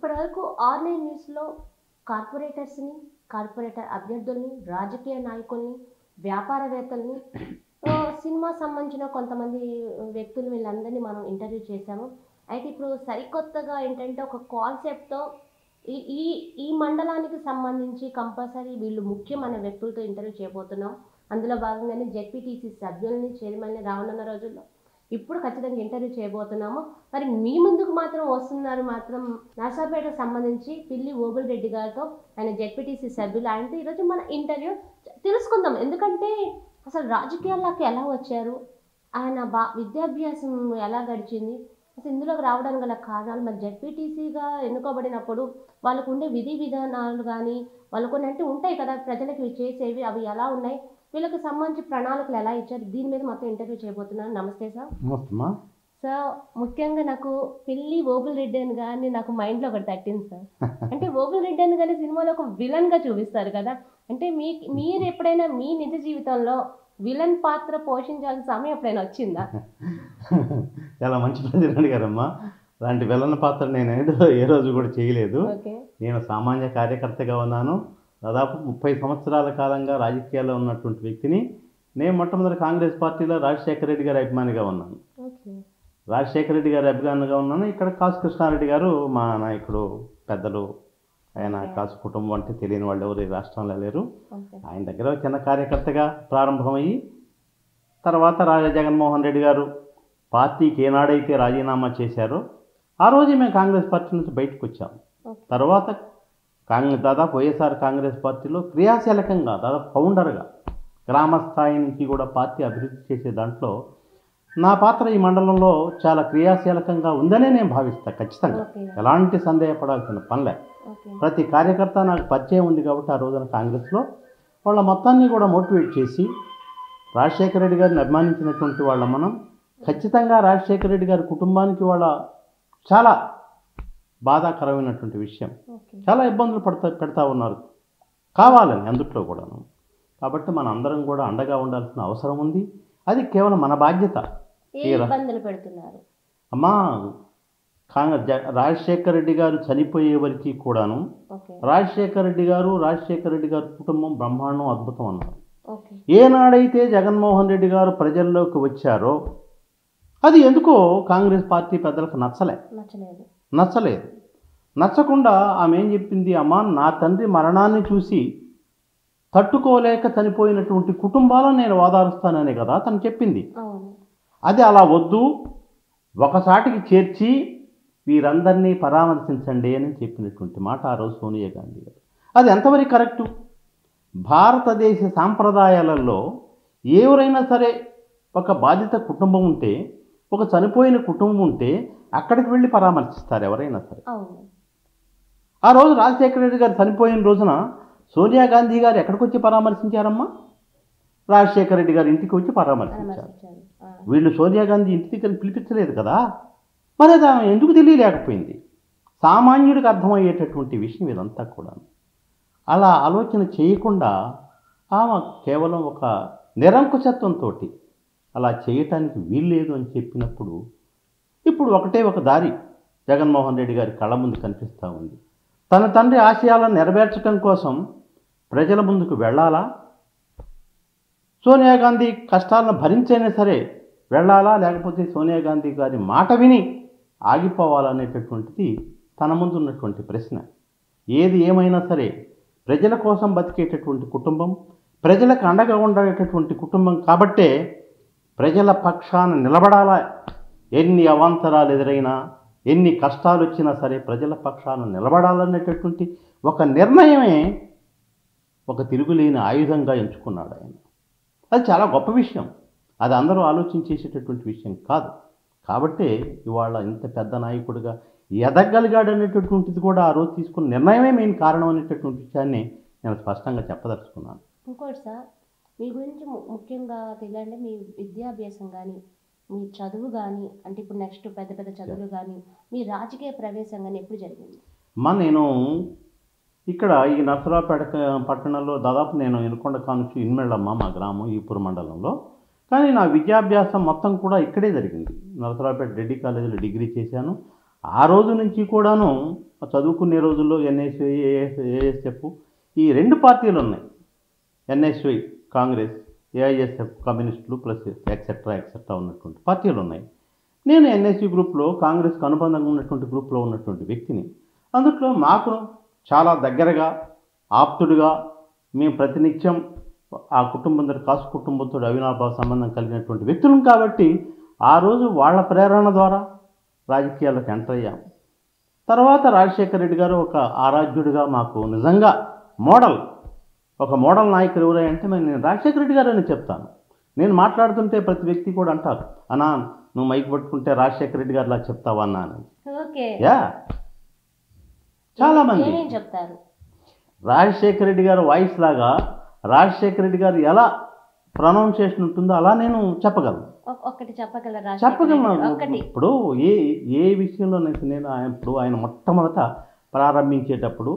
ఇప్పటివరకు ఆన్లైన్ న్యూస్లో కార్పొరేటర్స్ని కార్పొరేటర్ అభ్యర్థుల్ని రాజకీయ నాయకుల్ని వ్యాపారవేత్తల్ని ఆ, సినిమా సంబంధించిన కొంతమంది వ్యక్తులు వీళ్ళందరినీ మనం ఇంటర్వ్యూ చేశాము అయితే ఇప్పుడు సరికొత్తగా ఏంటంటే ఒక కాన్సెప్ట్తో ఈ ఈ ఈ మండలానికి సంబంధించి కంపల్సరీ వీళ్ళు ముఖ్యమైన వ్యక్తులతో ఇంటర్వ్యూ చేయబోతున్నాం అందులో భాగంగానే జెడ్పీటీసీ సభ్యుల్ని చైర్మన్ని రానున్న రోజుల్లో ఇప్పుడు ఖచ్చితంగా ఇంటర్వ్యూ చేయబోతున్నాము మరి మీ ముందుకు మాత్రం వస్తున్నారు మాత్రం నర్సాపేటకు సంబంధించి పిల్లి ఓబుల్ రెడ్డి గారితో ఆయన జెడ్పీటీసీ సభ్యులు ఆయనతో ఈరోజు మన ఇంటర్వ్యూ తెలుసుకుందాం ఎందుకంటే అసలు రాజకీయాల్లోకి ఎలా వచ్చారు ఆయన బా విద్యాభ్యాసం ఎలా గడిచింది అసలు ఇందులోకి రావడానికి గల కారణాలు మరి జెడ్పీటీసీగా ఎన్నుకోబడినప్పుడు వాళ్ళకు ఉండే విధి విధానాలు కానీ వాళ్ళకు కొన్ని అంటే ఉంటాయి కదా ప్రజలకు ఇవి చేసేవి అవి ఎలా ఉన్నాయి వీళ్ళకి సంబంధించి ప్రణాళికలు ఎలా ఇచ్చారు దీని మీద మొత్తం ఇంటర్వ్యూ చేయబోతున్నాను నమస్తే సార్ నమస్తమ్మా సార్ ముఖ్యంగా నాకు పిల్లి ఓబుల్ రెడ్డి అని కానీ నాకు మైండ్లో ఒకటి తట్టింది సార్ అంటే ఓబుల్ రెడ్డి అని కానీ సినిమాలో ఒక విలన్గా చూపిస్తారు కదా అంటే మీ మీరు ఎప్పుడైనా మీ నిజ జీవితంలో విలన్ పాత్ర పోషించాల్సిన సమయం ఎప్పుడైనా వచ్చిందా చాలా మంచి ప్రశ్న అడిగారమ్మా అలాంటి విలన్ పాత్ర నేను ఏదో- ఏ రోజు కూడా చేయలేదు ఓకే నేను సామాన్య కార్యకర్తగా ఉన్నాను దాదాపు ముప్పై సంవత్సరాల కాలంగా రాజకీయాల్లో ఉన్నటువంటి వ్యక్తిని నేను మొట్టమొదటి కాంగ్రెస్ పార్టీలో రాజశేఖర రెడ్డి గారి అభిమానిగా ఉన్నాను ఓకే రాజశేఖర రెడ్డి గారి అభిమానిగా ఉన్నాను ఇక్కడ కాసు కృష్ణారెడ్డి గారు మా నాయకుడు పెద్దలు ఆయన కాసు కుటుంబం అంటే తెలియని వాళ్ళు ఎవరు ఈ రాష్ట్రంలో లేరు ఓకే ఆయన దగ్గర ఒక చిన్న కార్యకర్తగా ప్రారంభమయ్యి తర్వాత రాజా జగన్మోహన్ రెడ్డి గారు పార్టీకి ఏనాడైతే రాజీనామా చేశారో ఆ రోజే మేము కాంగ్రెస్ పార్టీ నుంచి బయటకు వచ్చాం ఓకే తర్వాత కాంగ్రెస్ దాదాపు వైఎస్ఆర్ కాంగ్రెస్ పార్టీలో క్రియాశీలకంగా దాదాపు ఫౌండర్గా గ్రామ స్థాయి నుంచి కూడా పార్టీ అభివృద్ధి చేసే దాంట్లో నా పాత్ర ఈ మండలంలో చాలా క్రియాశీలకంగా ఉందనే నేను భావిస్తాను ఖచ్చితంగా ఓకే ఎలాంటి సందేహపడాల్సిన పనిలే ఓకే ప్రతి కార్యకర్త నాకు పరిచయం ఉంది కాబట్టి ఆ రోజున కాంగ్రెస్లో వాళ్ళ మొత్తాన్ని కూడా మోటివేట్ చేసి రాజశేఖర రెడ్డి గారిని అభిమానించినటువంటి వాళ్ళ మనం ఖచ్చితంగా రాజశేఖర రెడ్డి గారి కుటుంబానికి వాళ్ళ చాలా బాధాకరమైనటువంటి విషయం ఓకే చాలా ఇబ్బందులు పడతా పెడతా ఉన్నారు కావాలని అందుట్లో కూడాను కాబట్టి మన అందరం కూడా అండగా ఉండాల్సిన అవసరం ఉంది అది కేవలం మన బాధ్యత ఏ తీరా. ఇబ్బందులు పెడుతున్నారు అమ్మా కాంగ్రెస్ జ- రాజశేఖర రెడ్డి గారు చనిపోయే వరకు కూడాను ఓకే రాజశేఖర రెడ్డి గారు రాజశేఖర రెడ్డి గారి కుటుంబం బ్రహ్మాండం అద్భుతం అన్నారు ఓకే ఏనాడైతే జగన్మోహన్ రెడ్డి గారు ప్రజల్లోకి వచ్చారో అది ఎందుకో కాంగ్రెస్ పార్టీ పెద్దలకు నచ్చలే నచ్చలేదు నచ్చలేదు నచ్చకుండా ఆమె ఏం చెప్పింది అమ్మా నా తండ్రి మరణాన్ని చూసి తట్టుకోలేక చనిపోయినటువంటి కుటుంబాలను నేను ఓదారుస్తాననే కదా తను చెప్పింది అవును అది అలా వద్దు ఒకసాటికి చేర్చి వీరందరినీ పరామర్శించండి అని చెప్పినటువంటి మాట ఆ రోజు సోనియా గాంధీ గారు అది ఎంతవరకు కరెక్టు భారతదేశ సాంప్రదాయాలలో ఎవరైనా సరే ఒక బాధిత కుటుంబం ఉంటే ఒక చనిపోయిన కుటుంబం ఉంటే అక్కడికి వెళ్ళి పరామర్శిస్తారు ఎవరైనా సరే అవును ఆ రోజు రాజశేఖర రెడ్డి గారు చనిపోయిన రోజున సోనియా గాంధీ గారు ఎక్కడికి వచ్చి పరామర్శించారమ్మా రాజశేఖర రెడ్డి గారి ఇంటికి వచ్చి పరామర్శించారు పరామర్శించారు ఆ, వీళ్ళు సోనియా గాంధీ ఇంటి దగ్గర పిలిపించలేదు కదా మరి అది ఆమె ఎందుకు తెలియలేకపోయింది సామాన్యుడికి అర్థమయ్యేటటువంటి విషయం ఇదంతా కూడా అలా ఆలోచన చేయకుండా ఆమె కేవలం ఒక నిరంకుశత్వంతో అలా చేయటానికి వీల్లేదు అని చెప్పినప్పుడు ఇప్పుడు ఒకటే ఒక దారి జగన్మోహన్ రెడ్డి గారి కళ్ళ ముందు కనిపిస్తూ ఉంది తన తండ్రి ఆశయాలను నెరవేర్చడం కోసం ప్రజల ముందుకు వెళ్ళాలా సోనియా గాంధీ కష్టాలను భరించైనా సరే వెళ్ళాలా లేకపోతే సోనియా గాంధీ గారి మాట విని ఆగిపోవాలనేటటువంటిది తన ముందు ఉన్నటువంటి ప్రశ్న ఏది ఏమైనా సరే ప్రజల కోసం బతికేటటువంటి కుటుంబం ప్రజలకు అండగా ఉండేటటువంటి కుటుంబం కాబట్టే ప్రజల పక్షాన నిలబడాలా ఎన్ని అవాంతరాలు ఎదురైనా ఎన్ని కష్టాలు వచ్చినా సరే ప్రజల పక్షాన నిలబడాలనేటటువంటి ఒక నిర్ణయమే ఒక తిరుగులేని ఆయుధంగా ఎంచుకున్నాడు ఆయన అది చాలా గొప్ప విషయం అది అందరూ ఆలోచించేసేటటువంటి విషయం కాదు కాబట్టే ఇవాళ ఇంత పెద్ద నాయకుడిగా ఎదగలిగాడు అనేటటువంటిది కూడా ఆ రోజు తీసుకున్న నిర్ణయమే మెయిన్ కారణం అనేటటువంటి విషయాన్ని నేను స్పష్టంగా చెప్పదలుచుకున్నాను ఇంకోటి సార్ మీ గురించి ము- ముఖ్యంగా తెలియాలంటే మీ విద్యాభ్యాసం కానీ మీ చదువు కానీ అంటే ఇప్పుడు నెక్స్ట్ పెద్ద పెద్ద చదువులు కానీ మీ రాజకీయ ప్రవేశం కానీ ఎప్పుడు జరిగింది అమ్మా నేను ఇక్కడ ఈ నర్సరావుపేట క- పట్టణంలో దాదాపు నేను ఎనుకొండ కానుంచి ఇన్మెళ్ళమ్మ మా గ్రామం ఈపూర్ మండలంలో కానీ నా విద్యాభ్యాసం మొత్తం కూడా ఇక్కడే జరిగింది నరసరావుపేట రెడ్డి కాలేజీలో డిగ్రీ చేశాను ఆ రోజు నుంచి కూడాను చదువుకునే రోజుల్లో ఎన్ఎస్ఐ ఏఎస్ ఏఎస్ఎఫ్ ఈ రెండు పార్టీలు ఉన్నాయి ఎన్ఎస్ఐ కాంగ్రెస్ ఏఐఎస్ఎఫ్ కమ్యూనిస్టులు ప్లస్ ఎక్సెట్రా ఎక్సెట్రా ఉన్నటువంటి పార్టీలు ఉన్నాయి నేను ఎన్ఎస్సి గ్రూప్లో కాంగ్రెస్కి అనుబంధంగా ఉన్నటువంటి గ్రూప్లో ఉన్నటువంటి వ్యక్తిని అందుట్లో మాకు చాలా దగ్గరగా ఆప్తుడుగా మేము ప్రతినిత్యం ఆ కుటుంబంతో కాసు కుటుంబంతో అవినాభావ సంబంధం కలిగినటువంటి వ్యక్తులం కాబట్టి ఆ రోజు వాళ్ళ ప్రేరణ ద్వారా రాజకీయాలకు ఎంటర్ అయ్యాం తర్వాత రాజశేఖర రెడ్డి గారు ఒక ఆరాధ్యుడిగా మాకు నిజంగా మోడల్ ఒక మోడల్ నాయకుడు ఎవరంటే మరి నేను రాజశేఖర రెడ్డి గారు అని చెప్తాను నేను మాట్లాడుతుంటే ప్రతి వ్యక్తి కూడా అంటారు అన్నా నువ్వు మైక్ పట్టుకుంటే రాజశేఖర రెడ్డి గారిలా చెప్తావా అన్నా అని ఓకే యా చాలా మంది ఏమేం చెప్తారు రాజశేఖర రెడ్డి గారి వాయిస్ లాగా రాజశేఖర రెడ్డి గారు ఎలా ప్రొనౌన్సియేషన్ ఉంటుందో అలా నేను చెప్పగలను ఒ- ఒక్కటి చెప్పగలరా చెప్పగలను ఒక్కటి ఇప్పుడు ఏ ఏ విషయంలోనైతే నేను ఆయన ఇప్పుడు ఆయన మొట్టమొదట ప్రారంభించేటప్పుడు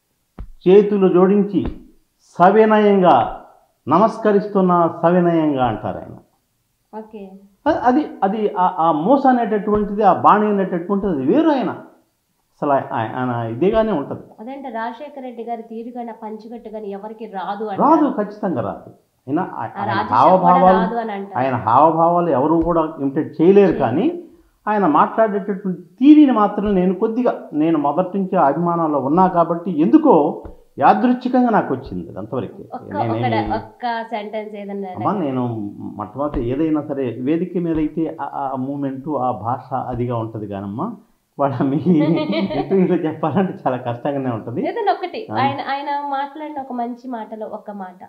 చేతులు జోడించి సవినయంగా నమస్కరిస్తున్న సవినయంగా అంటారు ఆయన ఓకే అ- అది అది ఆ- ఆ మోస అనేటటువంటిది ఆ బాణి అనేటటువంటిది అది వేరు ఆయన అసలు ఆయ- ఆయన ఇదిగానే ఉంటుంది అదంటే రాజశేఖర రెడ్డి గారి తీరుగా పంచికట్టు కానీ ఎవరికి రాదు రాదు అంటారు. ఖచ్చితంగా రాదు ఆయన ఆ ఆయన రాజశేఖర్ కూడా హావభావాలు రాదు అని అంటారు ఆయన హావభావాలు ఎవరు కూడా ఇమిటేట్ చేయలేరు కానీ ఆయన మాట్లాడేటటువంటి తీరిని మాత్రం నేను కొద్దిగా నేను మొదటి నుంచి ఆ అభిమానంలో ఉన్నా కాబట్టి ఎందుకో యాదృచ్ఛికంగా నాకు వచ్చింది అది అంతవరకు ఒక్క ఒక్క నేనేమి ఒక్క సెంటెన్స్ ఏదన్నా అమ్మా నేను మొట్టమొదటి ఏదైనా సరే వేదిక మీద అయితే ఆ- ఆ మూమెంటు ఆ భాష అదిగా ఉంటుంది కానమ్మా వాళ్ళ మీ ఇంటర్వ్యూలో చెప్పాలంటే చాలా కష్టంగానే ఉంటుంది ఏదైనా ఒకటి ఆయన ఆయన మాట్లాడిన ఒక మంచి మాటలో ఒక్క మాట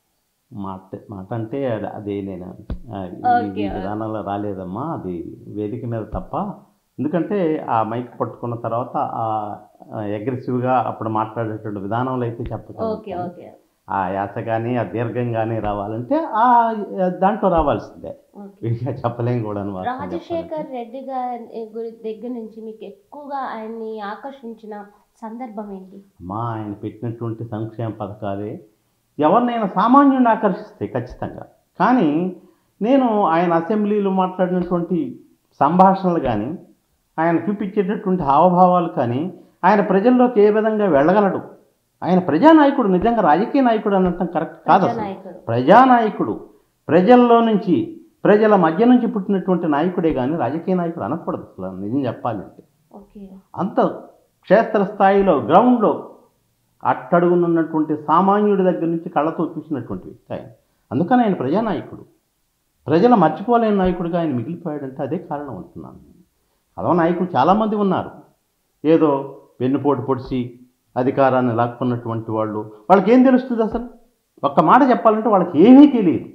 మాట మాట అంటే అది- అది నేను ఆ, ఈ- ఓకే. ఈ విధానంలో రాలేదమ్మా అది వేదిక మీద తప్ప ఎందుకంటే ఆ మైక్ పట్టుకున్న తర్వాత ఆ అగ్రెసివ్గా అప్పుడు మాట్లాడేటువంటి విధానంలో అయితే ఓకే చెప్పగలను ఓకే ఆ యాస కానీ ఆ దీర్ఘం కానీ రావాలంటే ఆ దాంట్లో రావాల్సిందే ఓకే విడిగా చెప్పలేం కూడా అని వాస్తవం చెప్పాలంటే. రాజశేఖర్ రెడ్డి గారి గురి దగ్గర నుంచి మీకు ఎక్కువగా ఆయన్ని ఆకర్షించిన సందర్భం ఏంటి అమ్మా ఆయన పెట్టినటువంటి సంక్షేమ పథకాలే ఎవరినైనా సామాన్యుడిని ఆకర్షిస్తాయి ఖచ్చితంగా కానీ నేను ఆయన అసెంబ్లీలో మాట్లాడినటువంటి సంభాషణలు కానీ ఆయన చూపించేటటువంటి హావభావాలు కానీ ఆయన ప్రజల్లోకి ఏ విధంగా వెళ్ళగలడు ఆయన ప్రజానాయకుడు నిజంగా రాజకీయ నాయకుడు అనటం కరెక్ట్ కాదు అసలు నాయకుడు ప్రజానాయకుడు ప్రజల్లో నుంచి ప్రజల మధ్య నుంచి పుట్టినటువంటి నాయకుడే కానీ రాజకీయ నాయకుడు అనకూడదు అసలు నిజం చెప్పాలంటే ఓకే అంత క్షేత్రస్థాయిలో గ్రౌండ్లో అట్టడుగునున్నటువంటి సామాన్యుడి దగ్గర నుంచి కళ్ళతో చూసినటువంటి వ్యక్తి ఆయన అందుకని ఆయన ప్రజానాయకుడు ప్రజల మర్చిపోలేని నాయకుడిగా ఆయన మిగిలిపోయాడంటే అదే కారణం అంటున్నాను నేను అదో నాయకులు చాలామంది ఉన్నారు ఏదో వెన్నుపోటు పొడిచి అధికారాన్ని లాక్కున్నటువంటి వాళ్ళు వాళ్ళకి ఏం తెలుస్తుంది అసలు ఒక్క మాట చెప్పాలంటే వాళ్ళకి ఏమీ తెలియదు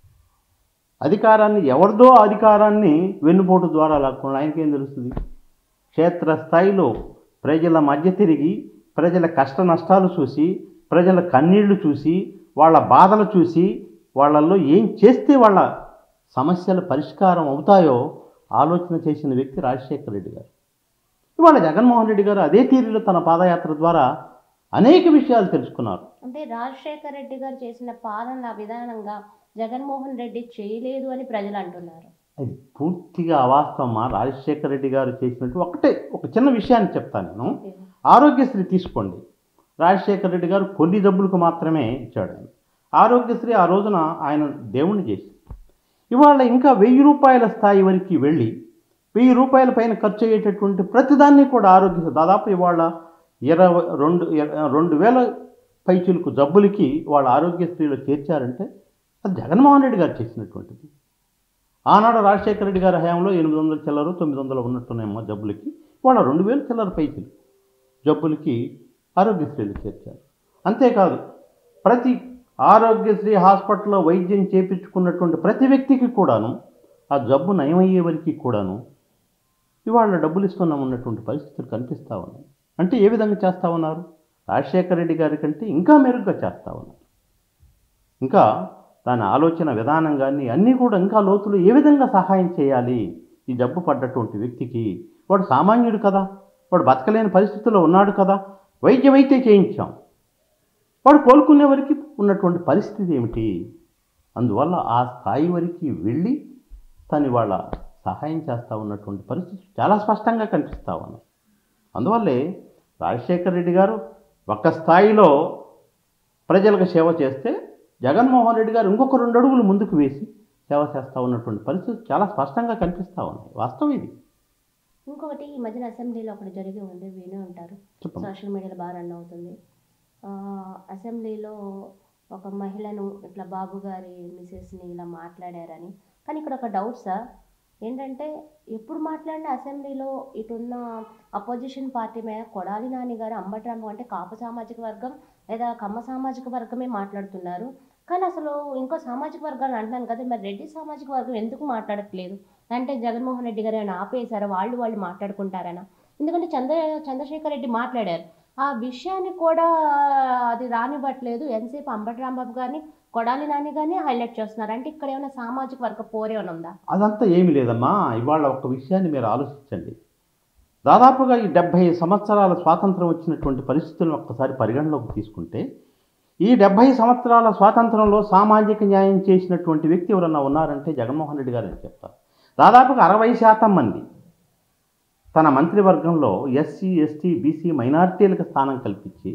అధికారాన్ని ఎవరిదో అధికారాన్ని వెన్నుపోటు ద్వారా లాక్కున్నాడు ఆయనకేం తెలుస్తుంది క్షేత్రస్థాయిలో ప్రజల మధ్య తిరిగి ప్రజల కష్ట నష్టాలు చూసి ప్రజల కన్నీళ్లు చూసి వాళ్ళ బాధలు చూసి వాళ్ళల్లో ఏం చేస్తే వాళ్ళ సమస్యలు పరిష్కారం అవుతాయో ఆలోచన చేసిన వ్యక్తి రాజశేఖర రెడ్డి గారు ఇవాళ జగన్మోహన్ రెడ్డి గారు అదే తీరులో తన పాదయాత్ర ద్వారా అనేక విషయాలు తెలుసుకున్నారు అంటే రాజశేఖర్ రెడ్డి గారు చేసిన పాలన విధానంగా జగన్మోహన్ రెడ్డి చేయలేదు అని ప్రజలు అంటున్నారు అది పూర్తిగా అవాస్తవమా రాజశేఖర రెడ్డి గారు చేసినట్టు ఒకటే ఒక చిన్న విషయాన్ని చెప్తాను నేను ఓకే. ఆరోగ్యశ్రీ తీసుకోండి రాజశేఖర రెడ్డి గారు కొన్ని జబ్బులకు మాత్రమే ఇచ్చాడు ఆయన ఆరోగ్యశ్రీ ఆ రోజున ఆయన దేవుణ్ణి చేసి ఇవాళ ఇంకా వెయ్యి రూపాయల స్థాయి వరకు వెళ్ళి వెయ్యి రూపాయల పైన ఖర్చు అయ్యేటటువంటి ప్రతిదాన్ని కూడా ఆరోగ్య దాదాపు ఇవాళ ఇరవై రెండు ఇర- రెండు వేల పైచులకు జబ్బులకి వాళ్ళ ఆరోగ్యశ్రీలో చేర్చారంటే అది జగన్మోహన్ రెడ్డి గారు చేసినటువంటిది ఆనాడు రాజశేఖర రెడ్డి గారి హయాంలో ఎనిమిది వందల చిల్లరు తొమ్మిది వందలు ఉన్నట్టున్నాయేమో జబ్బులకి వాళ్ళ రెండు వేల చిల్లర పైచులు జబ్బులకి ఆరోగ్యశ్రీలు చేర్చారు అంతేకాదు ప్రతి ఆరోగ్యశ్రీ హాస్పిటల్లో వైద్యం చేపించుకున్నటువంటి ప్రతి వ్యక్తికి కూడాను ఆ జబ్బు నయమయ్యే వరకు కూడాను ఇవాళ డబ్బులు ఇస్తున్నాం ఉన్నటువంటి పరిస్థితులు కనిపిస్తూ ఉన్నాయి అంటే ఏ విధంగా చేస్తూ ఉన్నారు రాజశేఖర రెడ్డి గారి కంటే ఇంకా మెరుగ్గా చేస్తూ ఉన్నారు ఇంకా దాని ఆలోచన విధానం కానీ అన్నీ కూడా ఇంకా లోతులు ఏ విధంగా సహాయం చేయాలి ఈ జబ్బు పడ్డటువంటి వ్యక్తికి వాడు సామాన్యుడు కదా వాడు బతకలేని పరిస్థితుల్లో ఉన్నాడు కదా వైద్యం అయితే చేయించాం వాడు కోలుకునే వరకు ఉన్నటువంటి పరిస్థితి ఏమిటి అందువల్ల ఆ స్థాయి వరకు వెళ్ళి తను వాళ్ళ సహాయం చేస్తూ ఉన్నటువంటి పరిస్థితి చాలా స్పష్టంగా కనిపిస్తూ ఉన్నాయి అందువల్లే రాజశేఖర్ రెడ్డి గారు ఒక స్థాయిలో ప్రజలకు సేవ చేస్తే జగన్మోహన్ రెడ్డి గారు ఇంకొక రెండు అడుగులు ముందుకు వేసి సేవ చేస్తూ ఉన్నటువంటి పరిస్థితి చాలా స్పష్టంగా కనిపిస్తూ ఉన్నాయి వాస్తవం ఇది ఇంకొకటి ఈ మధ్యన అసెంబ్లీలో ఒకటి జరిగి ఉంది వినే ఉంటారు చెప్పండి సోషల్ మీడియాలో బాగా రన్ అవుతుంది ఆ, అసెంబ్లీలో ఒక మహిళను ఇట్లా బాబు గారి మిసెస్ని ఇలా మాట్లాడారని కానీ ఇక్కడ ఒక డౌట్ సార్ ఏంటంటే ఎప్పుడు మాట్లాడిన అసెంబ్లీలో ఇటున్న అపోజిషన్ పార్టీ మీద కొడాలి నాని గారు అంబటరాంబు అంటే కాపు సామాజిక వర్గం లేదా కమ్మ సామాజిక వర్గమే మాట్లాడుతున్నారు కానీ అసలు ఇంకో సామాజిక వర్గాన్ని అంటున్నాను కదా మరి రెడ్డి సామాజిక వర్గం ఎందుకు మాట్లాడట్లేదు అంటే జగన్మోహన్ రెడ్డి గారు ఏమైనా ఆపేశారా వాళ్ళు వాళ్ళు మాట్లాడుకుంటారనా ఎందుకంటే చంద్ర చంద్రశేఖర్ రెడ్డి మాట్లాడారు ఆ విషయాన్ని కూడా అది రానివ్వట్లేదు ఎంతసేపు అంబటి రాంబాబు గారిని కొడాలి నాని గారిని హైలైట్ చేస్తున్నారు అంటే ఇక్కడ ఏమైనా సామాజిక వర్గ పోరేమైనా ఉందా అదంతా ఏమీ లేదమ్మా ఇవాళ ఒక విషయాన్ని మీరు ఆలోచించండి దాదాపుగా ఈ డెబ్భై సంవత్సరాల స్వాతంత్రం వచ్చినటువంటి పరిస్థితులను ఒక్కసారి పరిగణలోకి తీసుకుంటే ఈ డెబ్భై సంవత్సరాల స్వాతంత్రంలో సామాజిక న్యాయం చేసినటువంటి వ్యక్తి ఎవరన్నా ఉన్నారంటే జగన్మోహన్ రెడ్డి గారు అని చెప్తారు దాదాపుగా అరవై శాతం మంది తన మంత్రివర్గంలో ఎస్సీ ఎస్టీ బీసీ మైనారిటీలకు స్థానం కల్పించి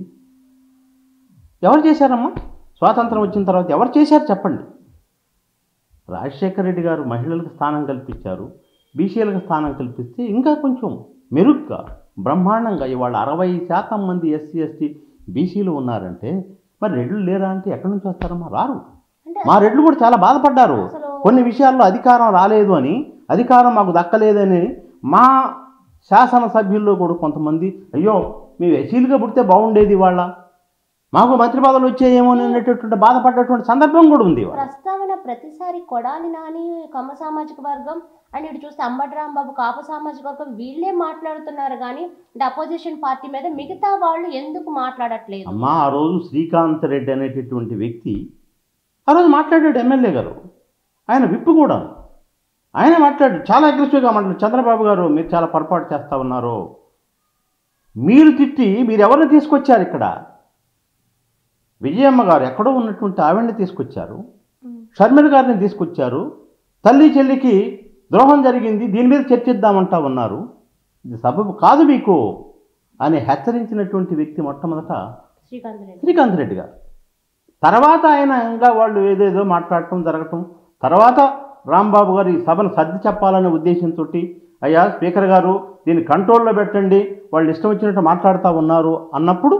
ఎవరు చేశారమ్మా స్వాతంత్రం వచ్చిన తర్వాత ఎవరు చేశారు చెప్పండి రాజశేఖర రెడ్డి గారు మహిళలకు స్థానం కల్పించారు బీసీలకు స్థానం కల్పిస్తే ఇంకా కొంచెం మెరుగ్గా బ్రహ్మాండంగా ఇవాళ అరవై శాతం మంది ఎస్సీ ఎస్టీ బీసీలు ఉన్నారంటే మరి రెడ్లు లేరా అంటే ఎక్కడి నుంచి వస్తారమ్మా రారు అంటే మా రెడ్లు కూడా చాలా బాధపడ్డారు అసలు కొన్ని విషయాల్లో అధికారం రాలేదు అని అధికారం మాకు దక్కలేదని మా శాసనసభ్యుల్లో కూడా కొంతమంది అయ్యో మేము ఎస్సీలుగా పుడితే బాగుండేది వాళ్ళ మాకు మంత్రి పదవులు వచ్చాయేమో అనేటటువంటి బాధపడ్డటువంటి సందర్భం కూడా ఉంది ఇవాళ. ప్రస్తావన ప్రతిసారి కొడాలి నాని కమ్మ సామాజిక వర్గం అండ్ ఇటు చూస్తే అంబటి రాంబాబు కాపు సామాజిక వర్గం వీళ్ళే మాట్లాడుతున్నారు కానీ అంటే అపోజిషన్ పార్టీ మీద మిగతా వాళ్ళు ఎందుకు మాట్లాడట్లేదు అమ్మా ఆ రోజు శ్రీకాంత్ రెడ్డి అనేటటువంటి వ్యక్తి ఆ రోజు మాట్లాడాడు ఎమ్మెల్యే గారు ఆయన విప్పు కూడా ఆయన మాట్లాడు చాలా అగ్రెసివ్గా మాట్లాడు చంద్రబాబు గారు మీరు చాలా పొరపాటు చేస్తా ఉన్నారు మీరు తిట్టి మీరు ఎవరిని తీసుకొచ్చారు ఇక్కడ విజయమ్మ గారు ఎక్కడో ఉన్నటువంటి ఆవిడని తీసుకొచ్చారు ఉమ్. షర్మిల గారిని తీసుకొచ్చారు తల్లి చెల్లికి ద్రోహం జరిగింది దీని మీద చర్చిద్దామంటా ఉన్నారు ఇది సబబు కాదు మీకు అని హెచ్చరించినటువంటి వ్యక్తి మొట్టమొదట శ్రీకాంత్ రెడ్డి శ్రీకాంత్ రెడ్డి గారు తర్వాత ఆయన ఇంకా వాళ్ళు ఏదేదో మాట్లాడటం జరగటం తర్వాత రాంబాబు గారు ఈ సభను సర్ది చెప్పాలనే ఉద్దేశంతో అయ్యా స్పీకర్ గారు దీన్ని కంట్రోల్లో పెట్టండి వాళ్ళు ఇష్టం వచ్చినట్టు మాట్లాడుతూ ఉన్నారు అన్నప్పుడు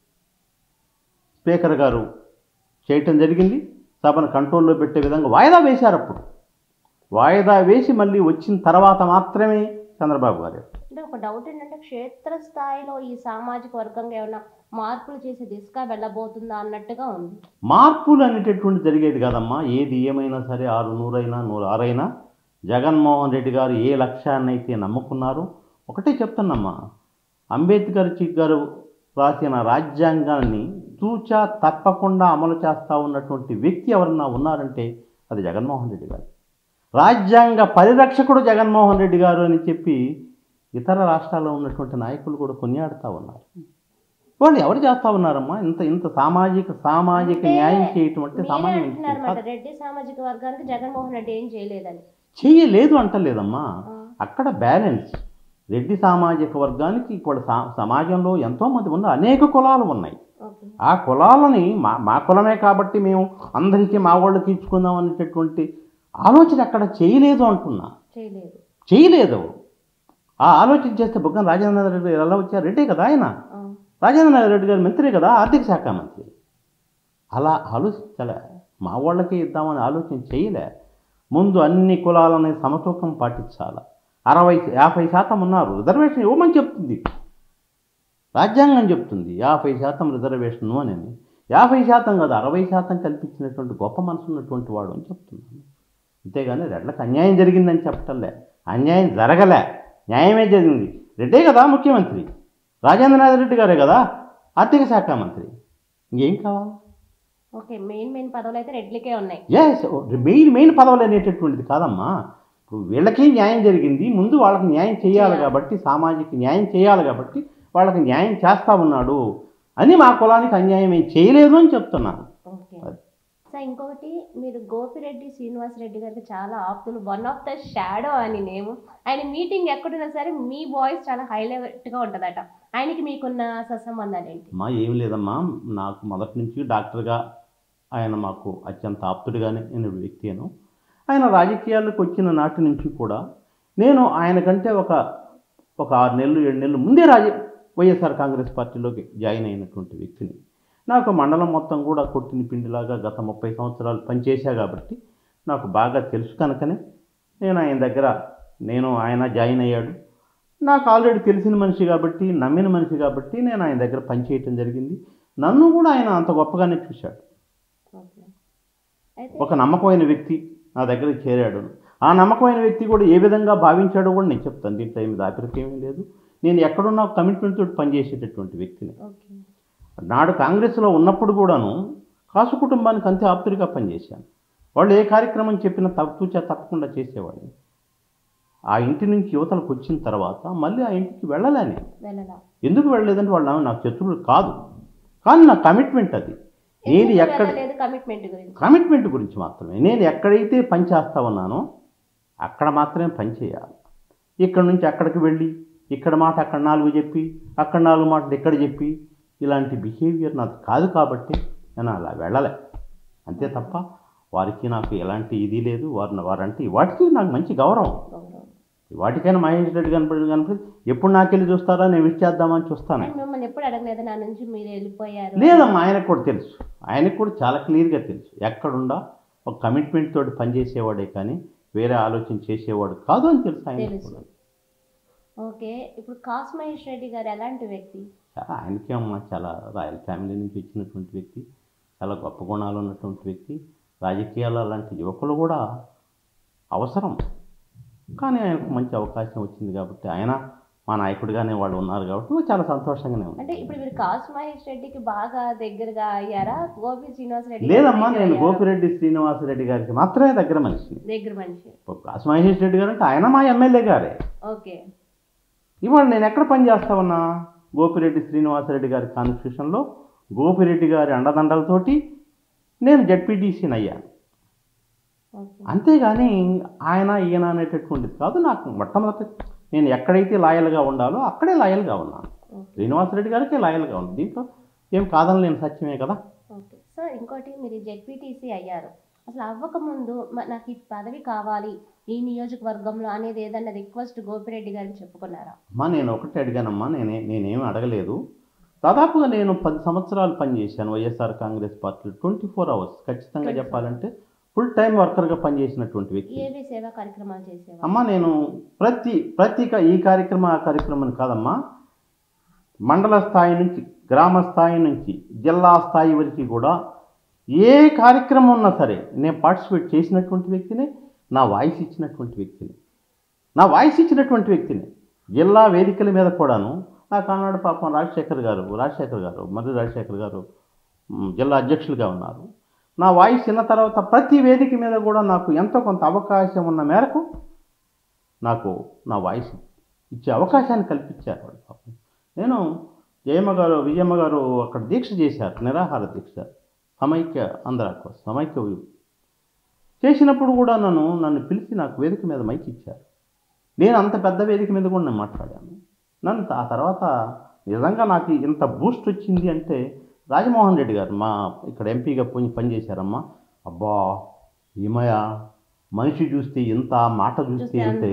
స్పీకర్ గారు చేయటం జరిగింది సభను కంట్రోల్లో పెట్టే విధంగా వాయిదా వేశారు అప్పుడు వాయిదా వేసి మళ్ళీ వచ్చిన తర్వాత మాత్రమే చంద్రబాబు గారు అంటే ఒక డౌట్ ఏంటంటే క్షేత్ర స్థాయిలో ఈ సామాజిక వర్గంగా ఏమైనా మార్పులు చేసే దిశగా వెళ్ళబోతుందా అన్నట్టుగా ఉంది మార్పులు అనేటటువంటి జరిగేది కాదమ్మా ఏది ఏమైనా సరే ఆరు నూరైనా నూరు ఆరైనా జగన్మోహన్ రెడ్డి గారు ఏ లక్ష్యాన్ని అయితే నమ్ముకున్నారో ఒకటే చెప్తున్నామ్మా అంబేద్కర్ జీ గారు రాసిన రాజ్యాంగాన్ని తూచా తప్పకుండా అమలు చేస్తూ ఉన్నటువంటి వ్యక్తి ఎవరన్నా ఉన్నారంటే అది జగన్మోహన్ రెడ్డి గారు రాజ్యాంగ పరిరక్షకుడు జగన్మోహన్ రెడ్డి గారు అని చెప్పి ఇతర రాష్ట్రాల్లో ఉన్నటువంటి నాయకులు కూడా కొనియాడుతూ ఉన్నారు వాళ్ళు ఎవరు చేస్తూ ఉన్నారమ్మా ఇంత ఇంత సామాజిక సామాజిక అంటే న్యాయం చేయటం అంటే మీరే సామాన్య అంటున్నారు విషయం అన్నమాట కాదు. రెడ్డి సామాజిక వర్గానికి జగన్మోహన్ రెడ్డి ఏం చేయలేదని చెయ్యలేదు అంటలేదమ్మా ఆ. అక్కడ బ్యాలెన్స్ రెడ్డి సామాజిక వర్గానికి ఇప్పుడు సా సమాజంలో ఎంతోమంది ఉన్న అనేక కులాలు ఉన్నాయి ఓకే ఆ కులాలని మా మా కులమే కాబట్టి మేము అందరికీ మా వాళ్ళు తీర్చుకుందాం అనేటటువంటి ఆలోచన అక్కడ చేయలేదు అంటున్నా చేయలేదు చేయలేదు ఆ ఆలోచన చేస్తే బుగ్గన రాజేంద్ర రెడ్డి ఎలా వచ్చారు రెడ్డే కదా ఆయన ఆ. రాజేంద్ర రెడ్డి గారు మంత్రి కదా ఆర్థిక శాఖ మంత్రి అలా ఆలోచించలే మా వాళ్ళకే ఇద్దామని ఆలోచన చేయలే ముందు అన్ని కులాలని సమతూకం పాటించాలి అరవై యాభై శాతం ఉన్నారు రిజర్వేషన్ ఇవ్వమని చెప్తుంది రాజ్యాంగం చెప్తుంది యాభై శాతం రిజర్వేషన్ అని యాభై శాతం కాదు అరవై శాతం కల్పించినటువంటి గొప్ప మనసు ఉన్నటువంటి వాడు అని చెప్తున్నాను అంతేగాని రెడ్లకు అన్యాయం జరిగిందని చెప్పటంలే అన్యాయం జరగలే న్యాయమే జరిగింది రెడ్డే కదా ముఖ్యమంత్రి రాజేంద్రనాథ్ రెడ్డి గారే కదా ఆర్థిక శాఖ మంత్రి ఇంకేం కావాలి ఓకే మెయిన్ మెయిన్ పదవులు అయితే రెడ్లకే ఉన్నాయి ఎస్ మెయిన్ మెయిన్ పదవులు అనేటటువంటిది కాదమ్మా ఇప్పుడు వీళ్ళకి న్యాయం జరిగింది ముందు వాళ్ళకి న్యాయం చేయాలి చేయాలి. కాబట్టి సామాజిక న్యాయం చేయాలి కాబట్టి వాళ్ళకి న్యాయం చేస్తా ఉన్నాడు అని మా కులానికి అన్యాయం ఏం చేయలేదు అని చెప్తున్నాను ఓకే సో ఇంకొకటి మీరు గోపిరెడ్డి శ్రీనివాస్ రెడ్డి గారికి చాలా ఆప్తులు వన్ ఆఫ్ ద షాడో అని నేమ్ ఆయన మీటింగ్ ఎక్కడున్నా సరే మీ వాయిస్ చాలా హైలైట్గా ఉంటుందట ఆయనకి మీకున్న సత్సంబంధాలు ఏంటి అమ్మా ఏం లేదమ్మా నాకు మొదటి నుంచి డాక్టర్గా ఆయన మాకు అత్యంత ఆప్తుడిగానే నేను వ్యక్తిను ఆయన రాజకీయాల్లోకి వచ్చిన నాటి నుంచి కూడా నేను ఆయన కంటే ఒక ఒక ఆరు నెలలు ఏడు నెలలు ముందే రాజ వైఎస్ఆర్ కాంగ్రెస్ పార్టీలోకి జాయిన్ అయినటువంటి వ్యక్తిని నాకు మండలం మొత్తం కూడా కొట్టిన పిండిలాగా గత ముప్పై సంవత్సరాలు పనిచేశా కాబట్టి నాకు బాగా తెలుసు కనుకనే నేను ఆయన దగ్గర నేను ఆయన జాయిన్ అయ్యాడు నాకు ఆల్రెడీ తెలిసిన మనిషి కాబట్టి నమ్మిన మనిషి కాబట్టి నేను ఆయన దగ్గర పనిచేయటం జరిగింది నన్ను కూడా ఆయన అంత గొప్పగానే చూశాడు ఓకే అయితే ఒక నమ్మకమైన వ్యక్తి నా దగ్గరికి చేరాడు ఆ నమ్మకమైన వ్యక్తి కూడా ఏ విధంగా భావించాడో కూడా నేను చెప్తాను దీంట్లో ఏమి దాపిరికం ఏమీ లేదు నేను ఎక్కడున్నా కమిట్మెంట్ తోటి పనిచేసేటటువంటి వ్యక్తిని ఓకే నాడు కాంగ్రెస్లో ఉన్నప్పుడు కూడాను కాసు కుటుంబానికి అంతే ఆప్తుడిగా పనిచేశాను వాళ్ళు ఏ కార్యక్రమం చెప్పినా తప్పుచా తప్పకుండా చేసేవాడిని ఆ ఇంటి నుంచి యువతలకు వచ్చిన తర్వాత మళ్ళీ ఆ ఇంటికి వెళ్ళలేని వెళ్ళలా ఎందుకు వెళ్ళలేదంటే వాళ్ళు నాకు శత్రువులు కాదు కానీ నా కమిట్మెంట్ అది నేను ఎక్కడ లేదు కమిట్మెంట్ గురించి కమిట్మెంట్ గురించి మాత్రమే నేను ఎక్కడైతే పని చేస్తా ఉన్నానో అక్కడ మాత్రమే పని చేయాలి ఇక్కడ నుంచి అక్కడికి వెళ్ళి ఇక్కడ మాట అక్కడ నాలుగు చెప్పి అక్కడ నాలుగు మాటలు ఇక్కడ చెప్పి ఇలాంటి బిహేవియర్ నాకు కాదు కాబట్టి నేను అలా వెళ్ళలే అంతే తప్ప వారికి నాకు ఎలాంటి ఇది లేదు వారిని వారంటే వాటికి నాకు మంచి గౌరవం గౌరవం వాటికైనా మహేష్ రెడ్డి కనపడి కనపడి ఎప్పుడు నాకెళ్ళి చూస్తారా నేను విష్ చేద్దామని చూస్తాను అండ్ మిమ్మల్ని ఎప్పుడు అడగలేదు నా నుంచి మీరు వెళ్ళిపోయారు లేదమ్మా ఆయనకు కూడా తెలుసు ఆయనకు కూడా చాలా క్లియర్గా తెలుసు ఎక్కడుండా ఒక కమిట్మెంట్ తోటి పనిచేసేవాడే కానీ వేరే ఆలోచన చేసేవాడు కాదు అని తెలుసు ఆయన తెలుసు. కూడా ఓకే ఇప్పుడు కాస్ మహేష్ రెడ్డి గారు ఎలాంటి వ్యక్తి చాలా ఆయనకే అమ్మ చాలా రాయల్ ఫ్యామిలీ నుంచి వచ్చినటువంటి వ్యక్తి చాలా గొప్ప గుణాలు ఉన్నటువంటి వ్యక్తి రాజకీయాలు అలాంటి యువకులు కూడా అవసరం కానీ ఆయనకు మంచి అవకాశం వచ్చింది కాబట్టి ఆయన మా నాయకుడిగానే వాళ్ళు ఉన్నారు కాబట్టి చాలా సంతోషంగానే ఉంది అంటే ఇప్పుడు మీరు కాస్ మహేష్ రెడ్డికి బాగా దగ్గరగా అయ్యారా గోపి శ్రీనివాస్ రెడ్డి లేదమ్మా దగ్గర నేను అయ్యారా? గోపిరెడ్డి శ్రీనివాసరెడ్డి గారికి మాత్రమే దగ్గర మనిషిని దగ్గర మనిషి ఇప్పుడు కాసు మహేష్ రెడ్డి గారు అంటే ఆయన మా ఎమ్మెల్యే గారే ఓకే ఇవాళ నేను ఎక్కడ పని చేస్తా ఉన్నా గోపిరెడ్డి శ్రీనివాసరెడ్డి గారి కాన్స్టిట్యూషన్లో గోపిరెడ్డి గారి అండదండలతోటి నేను జడ్పీటీసీని అయ్యాను ఓకే అంతేగాని ఆయన ఈయన అనేటటువంటిది కాదు నాకు మొట్టమొదటి నేను ఎక్కడైతే లాయల్గా ఉండాలో అక్కడే లాయల్గా ఉన్నాను ఓకే శ్రీనివాసరెడ్డి గారికి లాయల్గా ఉంది దీంట్లో ఏం కాదని నేను సత్యమే కదా ఓకే సార్ ఇంకోటి మీరు జెడ్పీటీసీ అయ్యారు అసలు అవ్వకముందు మ- నాకు ఈ పదవి కావాలి ఈ నియోజకవర్గంలో అనేది ఏదన్నా రిక్వెస్ట్ గోపిరెడ్డి గారికి చెప్పుకున్నారా అమ్మా నేను ఒకటి అడిగానమ్మా నేనే నేనేం అడగలేదు దాదాపుగా నేను పది సంవత్సరాలు పనిచేశాను వైఎస్ఆర్ కాంగ్రెస్ పార్టీలో ట్వంటీ ఫోర్ అవర్స్ ఖచ్చితంగా 24 చెప్పాలంటే ఫుల్ టైం వర్కర్గా పనిచేసినటువంటి వ్యక్తి ఏవి సేవా కార్యక్రమాలు చేసేవారు అమ్మా నేను ప్రతి ప్రతి క- ఈ కార్యక్రమం ఆ కార్యక్రమం అని కాదమ్మా మండల స్థాయి నుంచి గ్రామ స్థాయి నుంచి జిల్లా స్థాయి వరకు కూడా ఏ కార్యక్రమం ఉన్నా సరే నేను పార్టిసిపేట్ చేసినటువంటి వ్యక్తిని నా వాయిస్ ఇచ్చినటువంటి వ్యక్తిని నా వాయిస్ ఇచ్చినటువంటి వ్యక్తిని జిల్లా వేదికల మీద కూడాను నాకు ఆనాడు పాపం రాజశేఖర్ గారు రాజశేఖర్ గారు మర్రి రాజశేఖర్ గారు మ్, జిల్లా అధ్యక్షులుగా ఉన్నారు నా వాయిస్ విన్న తర్వాత ప్రతి వేదిక మీద కూడా నాకు ఎంతో కొంత అవకాశం ఉన్న మేరకు నాకు నా వాయిస్ ఇచ్చే అవకాశాన్ని కల్పించారు వాళ్ళు పాపం నేను జయమ్మ గారు విజయమ్మ గారు అక్కడ దీక్ష చేశారు నిరాహార దీక్ష సమైక్య ఆంధ్ర కోసం సమైక్య ఉ- చేసినప్పుడు కూడా నన్ను నన్ను పిలిచి నాకు వేదిక మీద మైక్ ఇచ్చారు నేను అంత పెద్ద వేదిక మీద కూడా నేను మాట్లాడాను నన్ను ఆ తర్వాత నిజంగా నాకు ఇంత బూస్ట్ వచ్చింది అంటే రాజమోహన్ రెడ్డి గారు మా ఇక్కడ ఎంపీగా పోయి పనిచేశారమ్మా అబ్బా ఏమయ్య మనిషి చూస్తే ఇంత మాట చూస్తే అంటే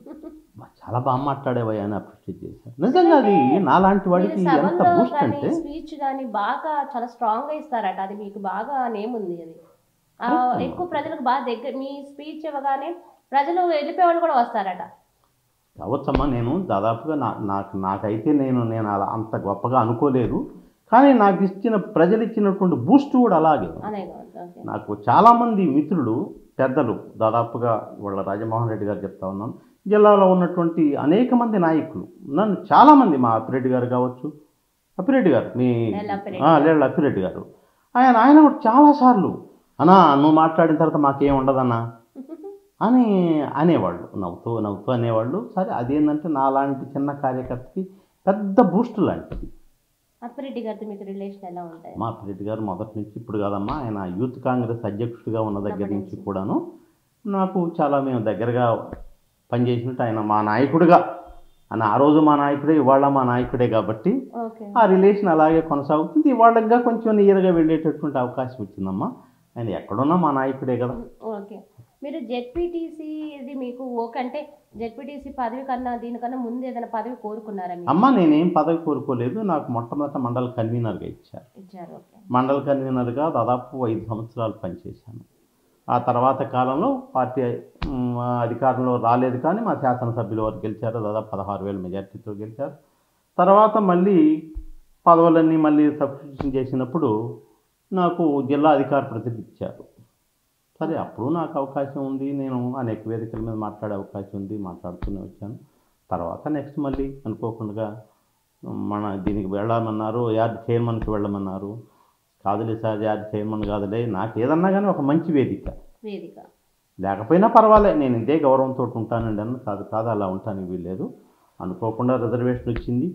చాలా బాగా మాట్లాడేవయ్యా అని అప్రిషియేట్ చేశారు నిజంగా అది నాలాంటి వాడికి మీరు ఎంత సభలో బూస్ట్ కానీ అంటే స్పీచ్ కానీ బాగా చాలా స్ట్రాంగ్ గా ఇస్తారట అది మీకు బాగా నేమ్ ఉంది అది ఆ, అవునా? ఎక్కువ ప్రజలకు బాగా దగ్గర మీ స్పీచ్ ఇవ్వగానే ప్రజలు వెళ్ళిపోయేవాళ్ళు కూడా వస్తారట కావచ్చమ్మా నేను దాదాపుగా నా నాకు నాకైతే నేను నేను అలా అంత గొప్పగా అనుకోలేదు కానీ నాకు ఇచ్చిన ప్రజలు ఇచ్చినటువంటి బూస్ట్ కూడా అలాగే అనే ఓకే నాకు చాలామంది మిత్రులు పెద్దలు దాదాపుగా వాళ్ళ రాజమోహన్ రెడ్డి గారు చెప్తా ఉన్నాను జిల్లాలో ఉన్నటువంటి అనేక మంది నాయకులు నన్ను చాలామంది మా అప్పిరెడ్డి గారు కావచ్చు అప్పిరెడ్డి గారు మీ లేళ్ళ అప్పిరెడ్డి ఆ, లేళ్ళ అప్పిరెడ్డి గారు ఆయన ఆయన కూడా చాలాసార్లు అన్నా నువ్వు మాట్లాడిన తర్వాత మాకేం ఉండదన్నా అని అనేవాళ్ళు నవ్వుతూ నవ్వుతూ అనేవాళ్ళు సరే అదేంటంటే నాలాంటి చిన్న కార్యకర్తకి పెద్ద బూస్ట్ లాంటిది అప్పిరెడ్డి గారితో మీకు రిలేషన్ ఎలా ఉంటాయి మా రెడ్డి గారు మొదటి నుంచి ఇప్పుడు కాదమ్మా ఆయన యూత్ కాంగ్రెస్ అధ్యక్షుడిగా ఉన్న దగ్గర నుంచి కూడాను నాకు చాలా మేము దగ్గరగా పనిచేసినట్టు ఆయన మా నాయకుడిగా ఆయన ఆ రోజు మా నాయకుడే ఇవాళ మా నాయకుడే కాబట్టి ఓకే ఆ రిలేషన్ అలాగే కొనసాగుతుంది ఇవాళ ఇంకా కొంచెం నియర్గా వెళ్ళేటటువంటి అవకాశం వచ్చిందమ్మా ఆయన ఎక్కడున్నా మా నాయకుడే కదా ఓకే మీరు జెడ్పీటీసీ ఇది మీకు ఓకే అంటే జెడ్పీటీసీ పదవి కన్నా దీనికన్నా ముందు ఏదైనా పదవి కోరుకున్నారా మీరు అమ్మ నేనేం పదవి కోరుకోలేదు నాకు మొట్టమొదట మండల కన్వీనర్గా ఇచ్చారు ఇచ్చారు ఓకే మండల కన్వీనర్గా దాదాపు ఐదు సంవత్సరాలు పనిచేశాను ఆ తర్వాత కాలంలో పార్టీ మ్, అధికారంలో రాలేదు కానీ మా శాసనసభ్యుల వారు గెలిచారు దాదాపు పదహారు వేల మెజార్టీతో గెలిచారు తర్వాత మళ్ళీ పదవులన్నీ మళ్ళీ సబ్స్టిట్యూషన్ చేసినప్పుడు నాకు జిల్లా అధికార ప్రతినిధి ఇచ్చారు సరే అప్పుడు నాకు అవకాశం ఉంది నేను అనేక వేదికల మీద మాట్లాడే అవకాశం ఉంది మాట్లాడుతూనే వచ్చాను తర్వాత నెక్స్ట్ మళ్ళీ అనుకోకుండా మన దీనికి వెళ్ళమన్నారు యార్డ్ చైర్మన్కి వెళ్ళమన్నారు కాదులే సార్ యార్డ్ చైర్మన్ కాదులే నాకు ఏదన్నా కానీ ఒక మంచి వేదిక వేదిక లేకపోయినా పర్వాలే నేను ఇదే గౌరవంతో ఉంటానండి అన్న కాదు కాదు అలా ఉంటానికి వీల్లేదు అనుకోకుండా రిజర్వేషన్ వచ్చింది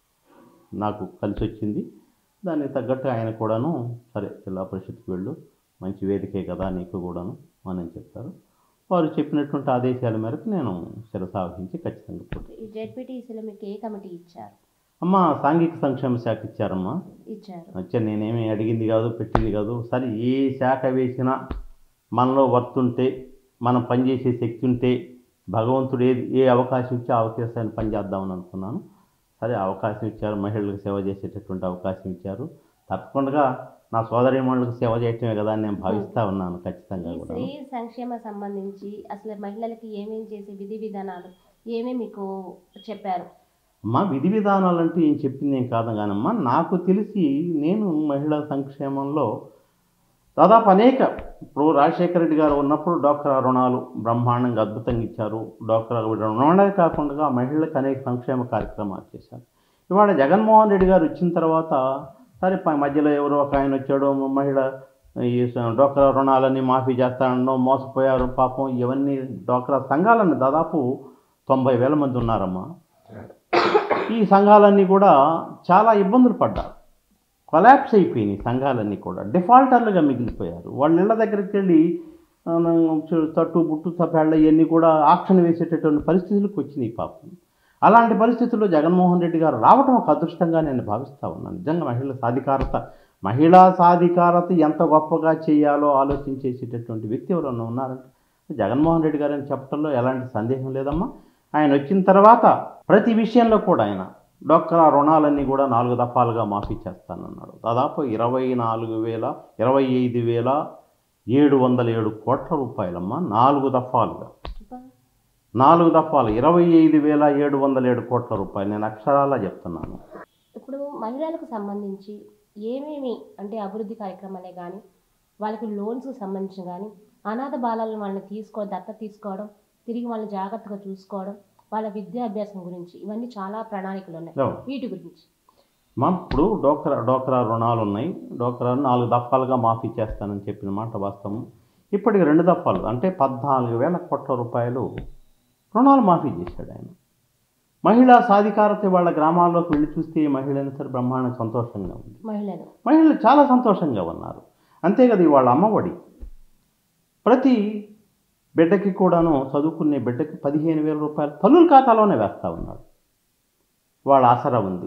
నాకు కలిసి వచ్చింది దానికి తగ్గట్టు ఆయన కూడాను సరే జిల్లా పరిషత్కి వెళ్ళు మంచి వేదికే కదా నీకు కూడాను అని చెప్పారు వారు చెప్పినటువంటి ఆదేశాల మేరకు నేను శిరసావహించి ఖచ్చితంగా పోటీ ఈ జెడ్పీటీసీలో మీకు ఏ కమిటీ ఇచ్చారు అమ్మ సాంఘిక సంక్షేమ శాఖ ఇచ్చారమ్మా ఇచ్చారు వచ్చా నేనేమి అడిగింది కాదు పెట్టింది కాదు సరే ఏ శాఖ వేసినా మనలో వర్తుంటే మనం పనిచేసే శక్తి ఉంటే భగవంతుడు ఏది ఏ అవకాశం ఇచ్చే అవకాశాన్ని పనిచేద్దామని అనుకున్నాను సరే అవకాశం ఇచ్చారు మహిళలకు సేవ చేసేటటువంటి అవకాశం ఇచ్చారు తప్పకుండా నా సోదరిమణులకు సేవ చేయటమే కదా అని నేను భావిస్తూ ఉన్నాను ఖచ్చితంగా ఈ కూడా స్త్రీ సంక్షేమ సంబంధించి అసలు మహిళలకి ఏమేమి చేసే విధి విధానాలు ఏమేమి మీకు చెప్పారు అమ్మా విధి విధానాలంటే ఏం చెప్పింది ఏం కాదు కానమ్మా నాకు తెలిసి నేను మహిళా సంక్షేమంలో దాదాపు అనేక ఇప్పుడు రాజశేఖర రెడ్డి గారు ఉన్నప్పుడు డాక్టర్ రుణాలు బ్రహ్మాండంగా అద్భుతంగా ఇచ్చారు డాక్టర్ రుణాలే కాకుండా మహిళలకు అనేక సంక్షేమ కార్యక్రమాలు చేశారు ఇవాళ జగన్మోహన్ రెడ్డి గారు వచ్చిన తర్వాత సరే ప- మధ్యలో ఎవరో ఒక ఆయన వచ్చాడు మహిళ ఈ స- డ్వాక్రా రుణాలన్నీ మాఫీ చేస్తానడం మోసపోయారు పాపం ఇవన్నీ డ్వాక్రా సంఘాలన్నీ దాదాపు తొంభై వేల మంది ఉన్నారమ్మా ఈ సంఘాలన్నీ కూడా చాలా ఇబ్బందులు పడ్డారు కొలాప్స్ అయిపోయినాయి సంఘాలన్నీ కూడా డిఫాల్టర్లుగా మిగిలిపోయారు వాళ్ళ ఇళ్ళ దగ్గరికి వెళ్ళి ఆ, చు- తట్టు బుట్టు తప్పేళ్ళ ఇవన్నీ కూడా ఆక్షన్ వేసేటటువంటి పరిస్థితులకు వచ్చినాయి పాపం అలాంటి పరిస్థితుల్లో జగన్మోహన్ రెడ్డి గారు రావడం ఒక అదృష్టంగా నేను భావిస్తూ ఉన్నాను నిజంగా మహిళల సాధికారత మహిళా సాధికారత ఎంత గొప్పగా చేయాలో ఆలోచించేసేటటువంటి వ్యక్తి ఎవరన్నా ఉన్నారంటే జగన్మోహన్ రెడ్డి గారు అని చెప్పడంలో ఎలాంటి సందేహం లేదమ్మా ఆయన వచ్చిన తర్వాత ప్రతి విషయంలో కూడా ఆయన డొక్కరా రుణాలన్నీ కూడా నాలుగు దఫాలుగా మాఫీ చేస్తానన్నాడు దాదాపు ఇరవై నాలుగు వేల ఇరవై ఐదు వేల ఏడు వందల ఏడు కోట్ల రూపాయలమ్మా నాలుగు దఫాలుగా అబ్బా, నాలుగు దఫాలు ఇరవై ఐదు వేల ఏడు వందల ఏడు కోట్ల రూపాయలు నేను అక్షరాలా చెప్తున్నాను ఇప్పుడు మహిళలకు సంబంధించి ఏమేమి అంటే అభివృద్ధి కార్యక్రమాలే కానీ వాళ్ళకి లోన్స్కి సంబంధించి కానీ అనాథ బాలలను వాళ్ళని తీసుకో దత్త తీసుకోవడం తిరిగి వాళ్ళని జాగ్రత్తగా చూసుకోవడం వాళ్ళ విద్యాభ్యాసం గురించి ఇవన్నీ చాలా ప్రణాళికలు ఉన్నాయి లో, వీటి గురించి మా ఇప్పుడు డోక్రా డోక్రా రుణాలు ఉన్నాయి డోక్రా నాలుగు దఫాలుగా మాఫీ చేస్తానని చెప్పిన మాట వాస్తవం ఇప్పటికి రెండు దఫాలు అంటే పద్నాలుగు వేల కోట్ల రూపాయలు రుణాలు మాఫీ చేశాడు ఆయన మహిళా సాధికారత వాళ్ళ గ్రామాల్లోకి వెళ్ళి చూస్తే ఏ మహిళైనా సరే బ్రహ్మాండ సంతోషంగా ఉంది మహిళలు మహిళలు చాలా సంతోషంగా ఉన్నారు అంతే కదా ఇవాళ అమ్మఒడి ప్రతి బిడ్డకి కూడాను చదువుకునే బిడ్డకి పదిహేను వేల రూపాయలు తల్లుల ఖాతాలోనే వేస్తూ ఉన్నాడు వాళ్ళ ఆసరా ఉంది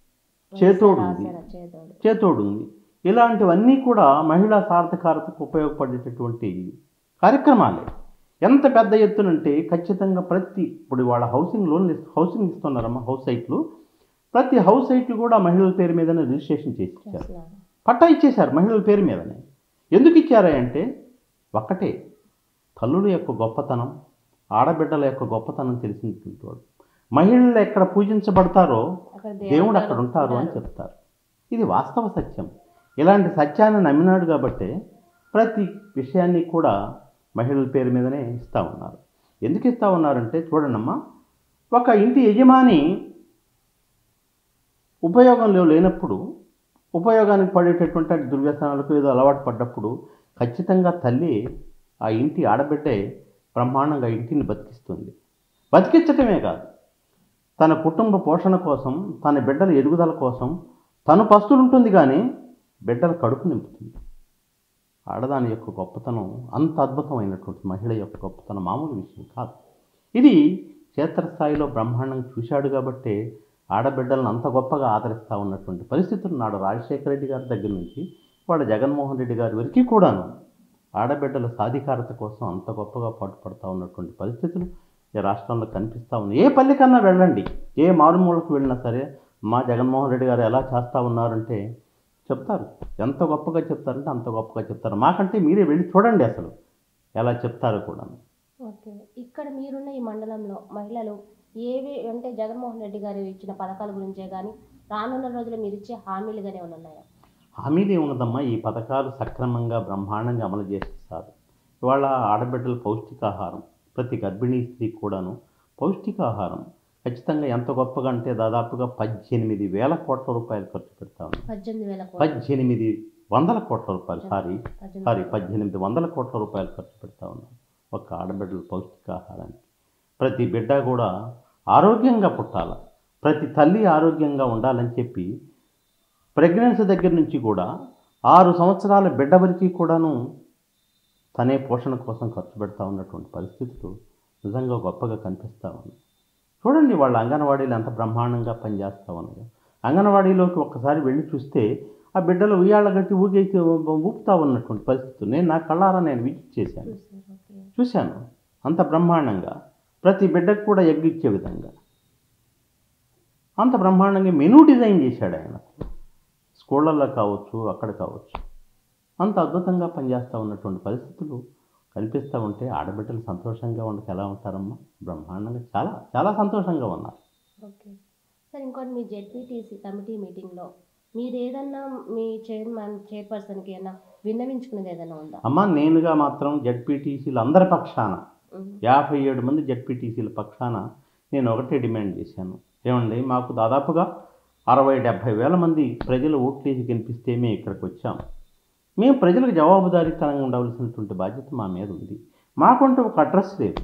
చేతోడు ఉంది ఆసరా, చేదోడు చేతోడు ఉంది ఇలాంటివన్నీ కూడా మహిళా సార్థకారతకు ఉపయోగపడేటటువంటి కార్యక్రమాలే ఎంత పెద్ద ఎత్తునంటే ఖచ్చితంగా ప్రతి ఇప్పుడు వాళ్ళ హౌసింగ్ లోన్ హౌసింగ్ ఇస్తున్నారమ్మా హౌస్ సైట్లు ప్రతి హౌస్ సైట్లు కూడా మహిళల పేరు మీదనే రిజిస్ట్రేషన్ చేసి ఇచ్చారు చేస్తున్నారు. పట్టా ఇచ్చేశారు మహిళల పేరు మీదనే ఎందుకు ఇచ్చారా అంటే ఒక్కటే తల్లుల యొక్క గొప్పతనం ఆడబిడ్డల యొక్క గొప్పతనం తెలిసినటువంటి వాడు మహిళలు ఎక్కడ పూజించబడతారో అక్కడ దేవుడు అక్కడ ఉంటారు అని చెప్తారు ఇది వాస్తవ సత్యం ఇలాంటి సత్యాన్ని నమ్మినాడు కాబట్టే ప్రతి విషయాన్ని కూడా మహిళల పేరు మీదనే ఇస్తూ ఉన్నారు ఎందుకు ఇస్తూ ఉన్నారంటే చూడండమ్మా ఒక ఇంటి యజమాని ఉపయోగంలో లేనప్పుడు ఉపయోగానికి పడేటటువంటి అటు దుర్వ్యసనాలకు ఏదో అలవాటు పడ్డప్పుడు ఖచ్చితంగా తల్లి ఆ ఇంటి ఆడబిడ్డే బ్రహ్మాండంగా ఇంటిని బతికిస్తుంది బతికించటమే కాదు తన కుటుంబ పోషణ కోసం తన బిడ్డల ఎదుగుదల కోసం తను పస్తులు ఉంటుంది కానీ బిడ్డల కడుపు నింపుతుంది ఆడదాని యొక్క గొప్పతనం అంత అద్భుతమైనటువంటి మహిళ యొక్క గొప్పతనం మామూలు విషయం కాదు ఇది క్షేత్రస్థాయిలో బ్రహ్మాండంగా చూశాడు కాబట్టే ఆడబిడ్డలను అంత గొప్పగా ఆదరిస్తూ ఉన్నటువంటి పరిస్థితులు నాడు రాజశేఖర రెడ్డి గారి దగ్గర నుంచి వాళ్ళ జగన్మోహన్ రెడ్డి గారి వరకు కూడాను ఆడబిడ్డల సాధికారత కోసం అంత గొప్పగా పాటుపడతా ఉన్నటువంటి పరిస్థితులు ఈ రాష్ట్రంలో కనిపిస్తూ ఉన్నాయి ఏ పల్లెకన్నా వెళ్ళండి ఏ మారుమూలకు వెళ్ళినా సరే మా జగన్మోహన్ రెడ్డి గారు ఎలా చేస్తూ ఉన్నారంటే చెప్తారు ఎంత గొప్పగా చెప్తారంటే అంత గొప్పగా చెప్తారు మాకంటే మీరే వెళ్ళి చూడండి అసలు ఎలా చెప్తారో కూడా ఓకే ఇక్కడ మీరున్న ఈ మండలంలో మహిళలు ఏవి అంటే జగన్మోహన్ రెడ్డి గారు ఇచ్చిన పథకాల గురించే కానీ రానున్న రోజుల్లో మీరు ఇచ్చే హామీలు కానీ ఏమైనా ఉన్నాయా హామీలు ఏమున్నదమ్మా ఈ పథకాలు సక్రమంగా బ్రహ్మాండంగా అమలు చేస్తారు ఇవాళ ఆడబిడ్డల పౌష్టికాహారం ప్రతి గర్భిణీ స్త్రీకి కూడాను పౌష్టికాహారం ఖచ్చితంగా ఎంత గొప్పగా అంటే దాదాపుగా పద్దెనిమిది వేల కోట్ల రూపాయలు ఖర్చు పెడతా ఉన్నాం పద్దెనిమిది వేల కోట్లు. పద్దెనిమిది వందల కోట్ల రూపాయలు సారీ పద్దెనిమిది సారీ పద్దెనిమిది వందల కోట్ల రూపాయలు ఖర్చు పెడతా ఉన్నాం ఒక ఆడబిడ్డల పౌష్టికాహారానికి ప్రతి బిడ్డ కూడా ఆరోగ్యంగా పుట్టాల ప్రతి తల్లి ఆరోగ్యంగా ఉండాలని చెప్పి ప్రెగ్నెన్సీ దగ్గర నుంచి కూడా ఆరు సంవత్సరాల బిడ్డ వరకు కూడాను తనే పోషణ కోసం ఖర్చు పెడతా ఉన్నటువంటి పరిస్థితులు నిజంగా గొప్పగా కనిపిస్తూ ఉన్నాయి చూడండి వాళ్ళ అంగన్వాడీలు ఎంత బ్రహ్మాండంగా పనిచేస్తూ ఉన్నాయో అంగన్వాడీలోకి ఒక్కసారి వెళ్ళి చూస్తే ఆ బిడ్డలు ఉయ్యాళ్ళ గట్టి ఊగైతే ఊపుతా ఉన్నటువంటి పరిస్థితులు నేను నా కళ్ళారా నేను విజిట్ చేశాను చూసారు, ఓకే. చూశాను అంత బ్రహ్మాండంగా ప్రతి బిడ్డకు కూడా ఎగ్ ఇచ్చే విధంగా అంత బ్రహ్మాండంగా మెనూ డిజైన్ చేశాడు ఆయన స్కూళ్ళల్లో కావచ్చు అక్కడ కావచ్చు అంత అద్భుతంగా పనిచేస్తూ ఉన్నటువంటి పరిస్థితులు కనిపిస్తూ ఉంటే ఆడబిడ్డలు సంతోషంగా ఉండక ఎలా ఉంటారమ్మా బ్రహ్మాండంగా చాలా చాలా సంతోషంగా ఉన్నారు ఓకే సార్ ఇంకోటి మీ జెడ్పీటీసీ కమిటీ మీటింగ్లో మీరు ఏదన్నా మీ చైర్మన్ చైర్పర్సన్కి ఏదన్నా విన్నవించుకునేది ఏదైనా ఉందా అమ్మ నేనుగా మాత్రం జడ్పీటీసీలు అందరి పక్షాన ఉమ్. యాభై ఏడు మంది జడ్పీటీసీల పక్షాన నేను ఒకటే డిమాండ్ చేశాను ఏమండి మాకు దాదాపుగా అరవై డెబ్భై వేల మంది ప్రజలు ఓట్లేసి గెలిపిస్తే మేము ఇక్కడికి వచ్చాము మేము ప్రజలకు జవాబుదారీతనంగా ఉండవలసినటువంటి బాధ్యత మా మీద ఉంది మాకంటూ ఒక అడ్రస్ లేదు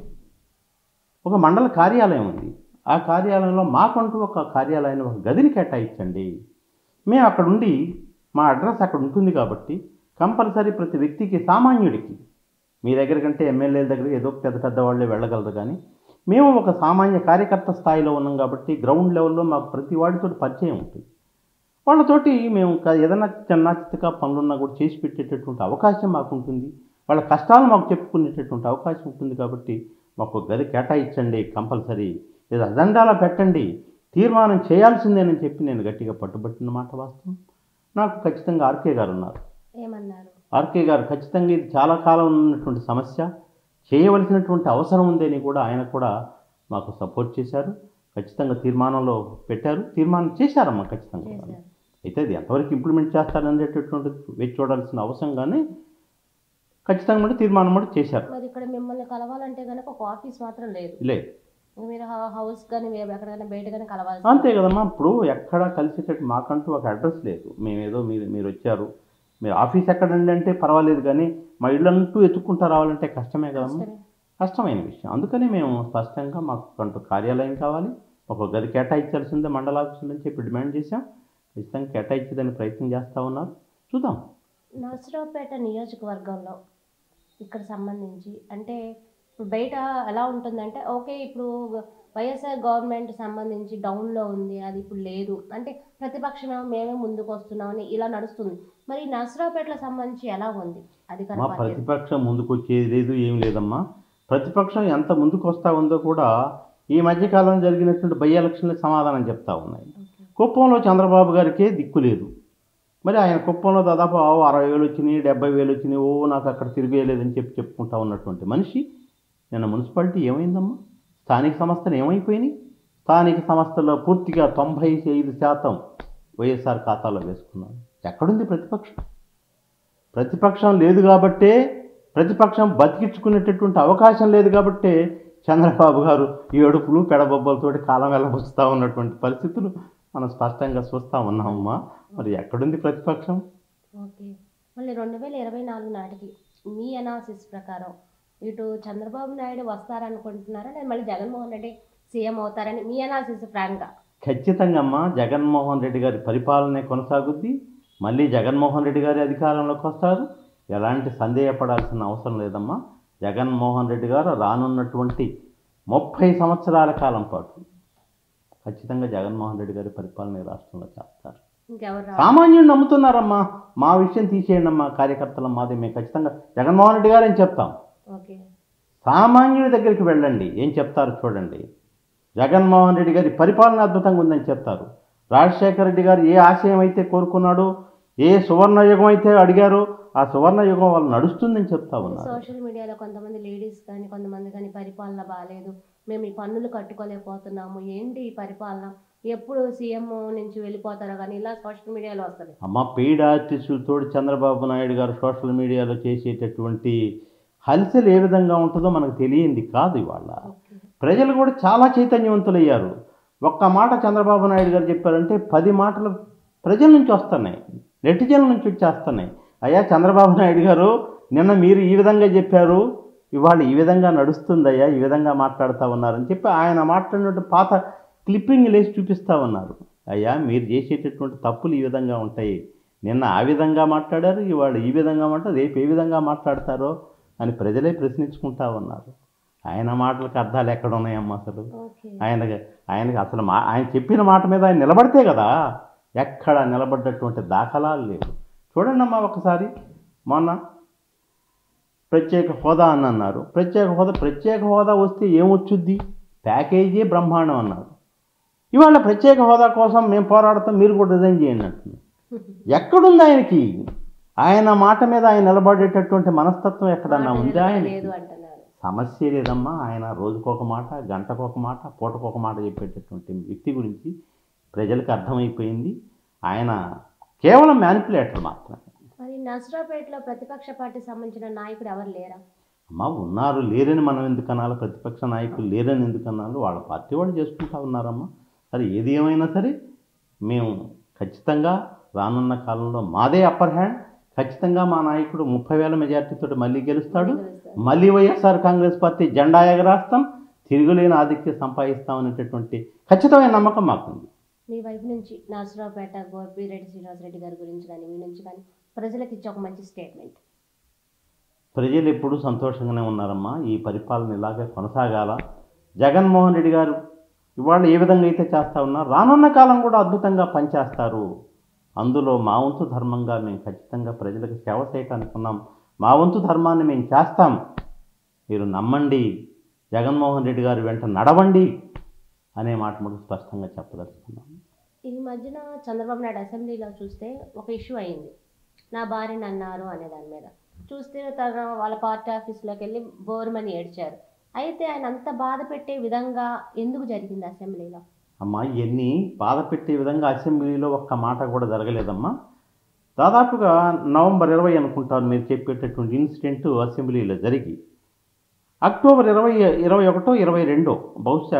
ఒక మండల కార్యాలయం ఉంది ఆ కార్యాలయంలో మాకంటూ ఒక కార్యాలయాన్ని ఒక గదిని కేటాయించండి మేము అక్కడ ఉండి మా అడ్రస్ అక్కడ ఉంటుంది కాబట్టి కంపల్సరీ ప్రతి వ్యక్తికి సామాన్యుడికి మీ దగ్గర కంటే ఎమ్మెల్యేల దగ్గర ఏదో పెద్ద పెద్ద వాళ్ళే వెళ్ళగలరు కానీ మేము ఒక సామాన్య కార్యకర్త స్థాయిలో ఉన్నాం కాబట్టి గ్రౌండ్ లెవెల్లో మాకు ప్రతి వాడితో పరిచయం ఉంటుంది వాళ్ళతోటి మేము క- ఏదైనా చిన్న చిత్తగా పనులున్నా కూడా చేసి పెట్టేటటువంటి అవకాశం మాకు ఉంటుంది వాళ్ళ కష్టాలు మాకు చెప్పుకునేటటువంటి అవకాశం ఉంటుంది కాబట్టి మాకు ఒక గది కేటాయించండి కంపల్సరీ లేదా అజెండాలో పెట్టండి తీర్మానం చేయాల్సిందేనని చెప్పి నేను గట్టిగా పట్టుబట్టిన మాట వాస్తవం నాకు ఖచ్చితంగా ఆర్కే గారు ఉన్నారు ఏమన్నారు ఆర్కే గారు ఖచ్చితంగా ఇది చాలా కాలం ఉన్నటువంటి సమస్య చేయవలసినటువంటి అవసరం ఉందని కూడా ఆయన కూడా మాకు సపోర్ట్ చేశారు ఖచ్చితంగా తీర్మానంలో పెట్టారు తీర్మానం చేశారమ్మా ఖచ్చితంగా కూడా. చేశారు అయితే అది ఎంతవరకు ఇంప్లిమెంట్ చేస్తారనేటటువంటిది వేచి చూడాల్సిన అవసరం కానీ ఖచ్చితంగా కూడా తీర్మానం కూడా చేశారు మరి ఇక్కడ మిమ్మల్ని కలవాలంటే కనుక ఒక ఆఫీస్ మాత్రం లేదు లేదు మీరు హౌ- హౌస్ కానీ మీరు ఎక్కడికైనా బయట కానీ కలవాల్సి అంతే కదమ్మా ఇప్పుడు ఎక్కడ కలిసేటట్టు మాకంటూ ఒక అడ్రస్ లేదు మేమేదో మీరు మీరు వచ్చారు మీరు ఆఫీస్ ఎక్కడండి అంటే పర్వాలేదు కానీ మా ఇళ్ళంటూ ఎత్తుక్కుంటూ రావాలంటే కష్టమే కదమ్మా కష్టమే. కష్టమైన విషయం అందుకని మేము స్పష్టంగా మాకు అంటూ కార్యాలయం కావాలి ఒక గది కేటాయించాల్సిందే మండల ఆఫీసులు అని చెప్పి డిమాండ్ చేశాం ఖచ్చితంగా కేటాయించేదానికి ప్రయత్నం చేస్తూ ఉన్నారు చూద్దాం నర్సరావుపేట నియోజకవర్గంలో ఇక్కడ సంబంధించి అంటే ఇప్పుడు బయట ఎలా ఉంటుందంటే ఓకే ఇప్పుడు వైఎస్ఆర్ గవర్నమెంట్ సంబంధించి డౌన్లో ఉంది అది ఇప్పుడు లేదు అంటే ప్రతిపక్షమేమో మేమే ముందుకు వస్తున్నామని ఇలా నడుస్తుంది మరి నర్సరావుపేటలో సంబంధించి ఎలా ఉంది అధికార మా పార్టీ ప్రతిపక్షం ముందుకు వచ్చేది లేదు ఏం లేదమ్మా ప్రతిపక్షం ఎంత ముందుకు వస్తూ ఉందో కూడా ఈ మధ్యకాలంలో జరిగినటువంటి బై ఎలక్షన్లు సమాధానం చెప్తా ఉన్నాయి ఓకే. కుప్పంలో చంద్రబాబు గారికే దిక్కు లేదు మరి ఆయన కుప్పంలో దాదాపు ఓ అరవై వేలు వచ్చినాయి డెబ్బై వేలు వచ్చినాయి ఓ నాకు అక్కడ తిరిగేయలేదని చెప్పి చెప్పుకుంటా ఉన్నటువంటి మనిషి నిన్న మున్సిపాలిటీ ఏమైందమ్మా స్థానిక సంస్థలు ఏమైపోయినాయి స్థానిక సంస్థల్లో పూర్తిగా తొంభై ఐదు శాతం వైఎస్ఆర్ ఖాతాలో వేసుకున్నాను ఎక్కడుంది ప్రతిపక్షం ప్రతిపక్షం లేదు కాబట్టే ప్రతిపక్షం బతికించుకునేటటువంటి అవకాశం లేదు కాబట్టే చంద్రబాబు గారు ఈ ఏడుపులు పెడబొబ్బలతోటి కాలం వెళ్ళబుచ్చుతా ఉన్నటువంటి పరిస్థితులు మనం స్పష్టంగా చూస్తూ ఉన్నామమ్మా మరి ఎక్కడుంది ప్రతిపక్షం ఓకే మళ్ళీ రెండు వేల ఇరవై నాలుగు నాటికి మీ అనాలిసిస్ ప్రకారం ఇటు చంద్రబాబు నాయుడు వస్తారనుకుంటున్నారా లేదా మళ్ళీ జగన్మోహన్ రెడ్డి సీఎం అవుతారని మీ అనాలిసిస్ ఫ్రాంక్గా ఖచ్చితంగా అమ్మా జగన్మోహన్ రెడ్డి గారి పరిపాలనే కొనసాగుద్ది మళ్ళీ జగన్మోహన్ రెడ్డి గారి అధికారంలోకి వస్తారు ఎలాంటి సందేహపడాల్సిన అవసరం లేదమ్మా జగన్మోహన్ రెడ్డి గారు రానున్నటువంటి ముప్పై సంవత్సరాల కాలం పాటు ఖచ్చితంగా జగన్మోహన్ రెడ్డి గారి పరిపాలన ఈ రాష్ట్రంలో చేస్తారు ఇంకెవరు రా- సామాన్యుడు నమ్ముతున్నారమ్మా మా విషయం తీసేయండి అమ్మా కార్యకర్తల మాది మేము ఖచ్చితంగా జగన్మోహన్ రెడ్డి గారు అని చెప్తాం ఓకే సామాన్యుడి దగ్గరికి వెళ్ళండి ఏం చెప్తారు చూడండి జగన్మోహన్ రెడ్డి గారి పరిపాలన అద్భుతంగా ఉందని చెప్తారు రాజశేఖర రెడ్డి గారు ఏ ఆశయం అయితే కోరుకున్నాడో ఏ సువర్ణ యుగం అయితే అడిగారో ఆ సువర్ణ యుగం వాళ్ళు నడుస్తుందని చెప్తా ఉన్నారు సోషల్ మీడియాలో కొంతమంది లేడీస్ కానీ కొంతమంది కానీ పరిపాలన బాగాలేదు మేము ఈ పన్నులు కట్టుకోలేకపోతున్నాము ఏంటి ఈ పరిపాలన ఎప్పుడు సీఎం నుంచి వెళ్ళిపోతారో కానీ ఇలా సోషల్ మీడియాలో వస్తుంది అమ్మ పెయిడ్ ఆర్టిస్టులతో చంద్రబాబు నాయుడు గారు సోషల్ మీడియాలో చేసేటటువంటి హల్చల్ ఏ విధంగా ఉంటుందో మనకు తెలియంది కాదు ఇవాళ ఓకే ప్రజలు కూడా చాలా చైతన్యవంతులయ్యారు ఒక్క మాట చంద్రబాబు నాయుడు గారు చెప్పారంటే పది మాటలు ప్రజల నుంచి వస్తున్నాయి నెటిజన్ల నుంచి వచ్చేస్తున్నాయి అయ్యా చంద్రబాబు నాయుడు గారు నిన్న మీరు ఈ విధంగా చెప్పారు ఇవాళ ఈ విధంగా నడుస్తుందయ్యా ఈ విధంగా మాట్లాడుతూ ఉన్నారని చెప్పి ఆయన మాట్లాడినట్టు పాత క్లిప్పింగ్ లేసి చూపిస్తూ ఉన్నారు అయ్యా మీరు చేసేటటువంటి తప్పులు ఈ విధంగా ఉంటాయి నిన్న ఆ విధంగా మాట్లాడారు ఇవాళ ఈ విధంగా మాట్లాడారు రేపు ఏ విధంగా మాట్లాడతారో అని ప్రజలే ప్రశ్నించుకుంటా ఉన్నారు ఆయన మాటలకు అర్థాలు ఎక్కడ ఉన్నాయమ్మా అసలు ఓకే ఆయనకి ఆయనకి అసలు మా ఆయన చెప్పిన మాట మీద ఆయన నిలబడితే కదా ఎక్కడ నిలబడ్డటువంటి దాఖలాలు లేవు చూడండి అమ్మా ఒకసారి మొన్న ప్రత్యేక హోదా అని అన్నారు ప్రత్యేక హోదా ప్రత్యేక హోదా వస్తే ఏమొచ్చుద్ది ప్యాకేజీ బ్రహ్మాండం అన్నారు ఇవాళ ప్రత్యేక హోదా కోసం మేము పోరాడతాం మీరు కూడా రిజైన్ చేయండి అంటున్నారు ఎక్కడుంది ఆయనకి ఆయన మాట మీద ఆయన నిలబడేటటువంటి మనస్తత్వం ఎక్కడన్నా ఉందా ఆయనకి లేదు అంటున్నారు సమస్య లేదమ్మా ఆయన రోజుకొక మాట గంటకొక మాట పూటకొక మాట చెప్పేటటువంటి వ్యక్తి గురించి ప్రజలకు అర్థమైపోయింది ఆయన కేవలం మ్యానిపులేటర్ మాత్రమే మరి నర్సరావుపేటలో ప్రతిపక్ష పార్టీ సంబంధించిన నాయకుడు ఎవరు లేరా అమ్మ ఉన్నారు లేరని మనం ఎందుకు అనాలి ప్రతిపక్ష నాయకులు లేరని ఎందుకు అనాలి వాళ్ళ పార్టీ వాళ్ళు చేసుకుంటా ఉన్నారమ్మా సరే ఏది ఏమైనా సరే మేము ఖచ్చితంగా రానున్న కాలంలో మాదే అప్పర్ హ్యాండ్ ఖచ్చితంగా మా నాయకుడు ముప్పై వేల మెజార్టీతో మళ్ళీ గెలుస్తాడు గెలుస్తారు. మళ్ళీ వైఎస్ఆర్ కాంగ్రెస్ పార్టీ జెండా ఎగరాస్తాం తిరుగులేని ఆధిక్య సంపాదిస్తాం అనేటటువంటి ఖచ్చితమైన నమ్మకం మాకుంది మీ వైపు నుంచి నర్సరావుపేట గోపిరెడ్డి శ్రీనివాసరెడ్డి గారి గురించి కానీ మీ నుంచి కానీ ప్రజలకు ఇచ్చే ఒక మంచి స్టేట్మెంట్ ప్రజలు ఎప్పుడూ సంతోషంగానే ఉన్నారమ్మా ఈ పరిపాలన ఇలాగే కొనసాగాల జగన్మోహన్ రెడ్డి గారు ఇవాళ ఏ విధంగా అయితే చేస్తా ఉన్నారు రానున్న కాలం కూడా అద్భుతంగా పనిచేస్తారు అందులో మా వంతు ధర్మంగా మేము ఖచ్చితంగా ప్రజలకు సేవ చేయటానికి ఉన్నాం మా వంతు ధర్మాన్ని మేము చేస్తాం మీరు నమ్మండి జగన్మోహన్ రెడ్డి గారి వెంట నడవండి అనే మాట మటుకు స్పష్టంగా చెప్పదలుచుకున్నాం ఈ మధ్యన చంద్రబాబు నాయుడు అసెంబ్లీలో చూస్తే ఒక ఇష్యూ అయింది నా భార్యని అన్నారు అనే దాని మీద చూస్తే తన వాళ్ళ పార్టీ ఆఫీస్లోకి వెళ్ళి బోర్మని ఏడ్చారు అయితే ఆయన అంత బాధ పెట్టే విధంగా ఎందుకు జరిగింది అసెంబ్లీలో అమ్మా ఇవన్నీ బాధ పెట్టే విధంగా అసెంబ్లీలో ఒక్క మాట కూడా జరగలేదమ్మా దాదాపుగా నవంబర్ ఇరవై అనుకుంటాను మీరు చెప్పేటటువంటి ఇన్సిడెంట్ అసెంబ్లీలో జరిగి అక్టోబర్ ఇరవై ఇరవై ఒకటో ఇరవై రెండో బహుశా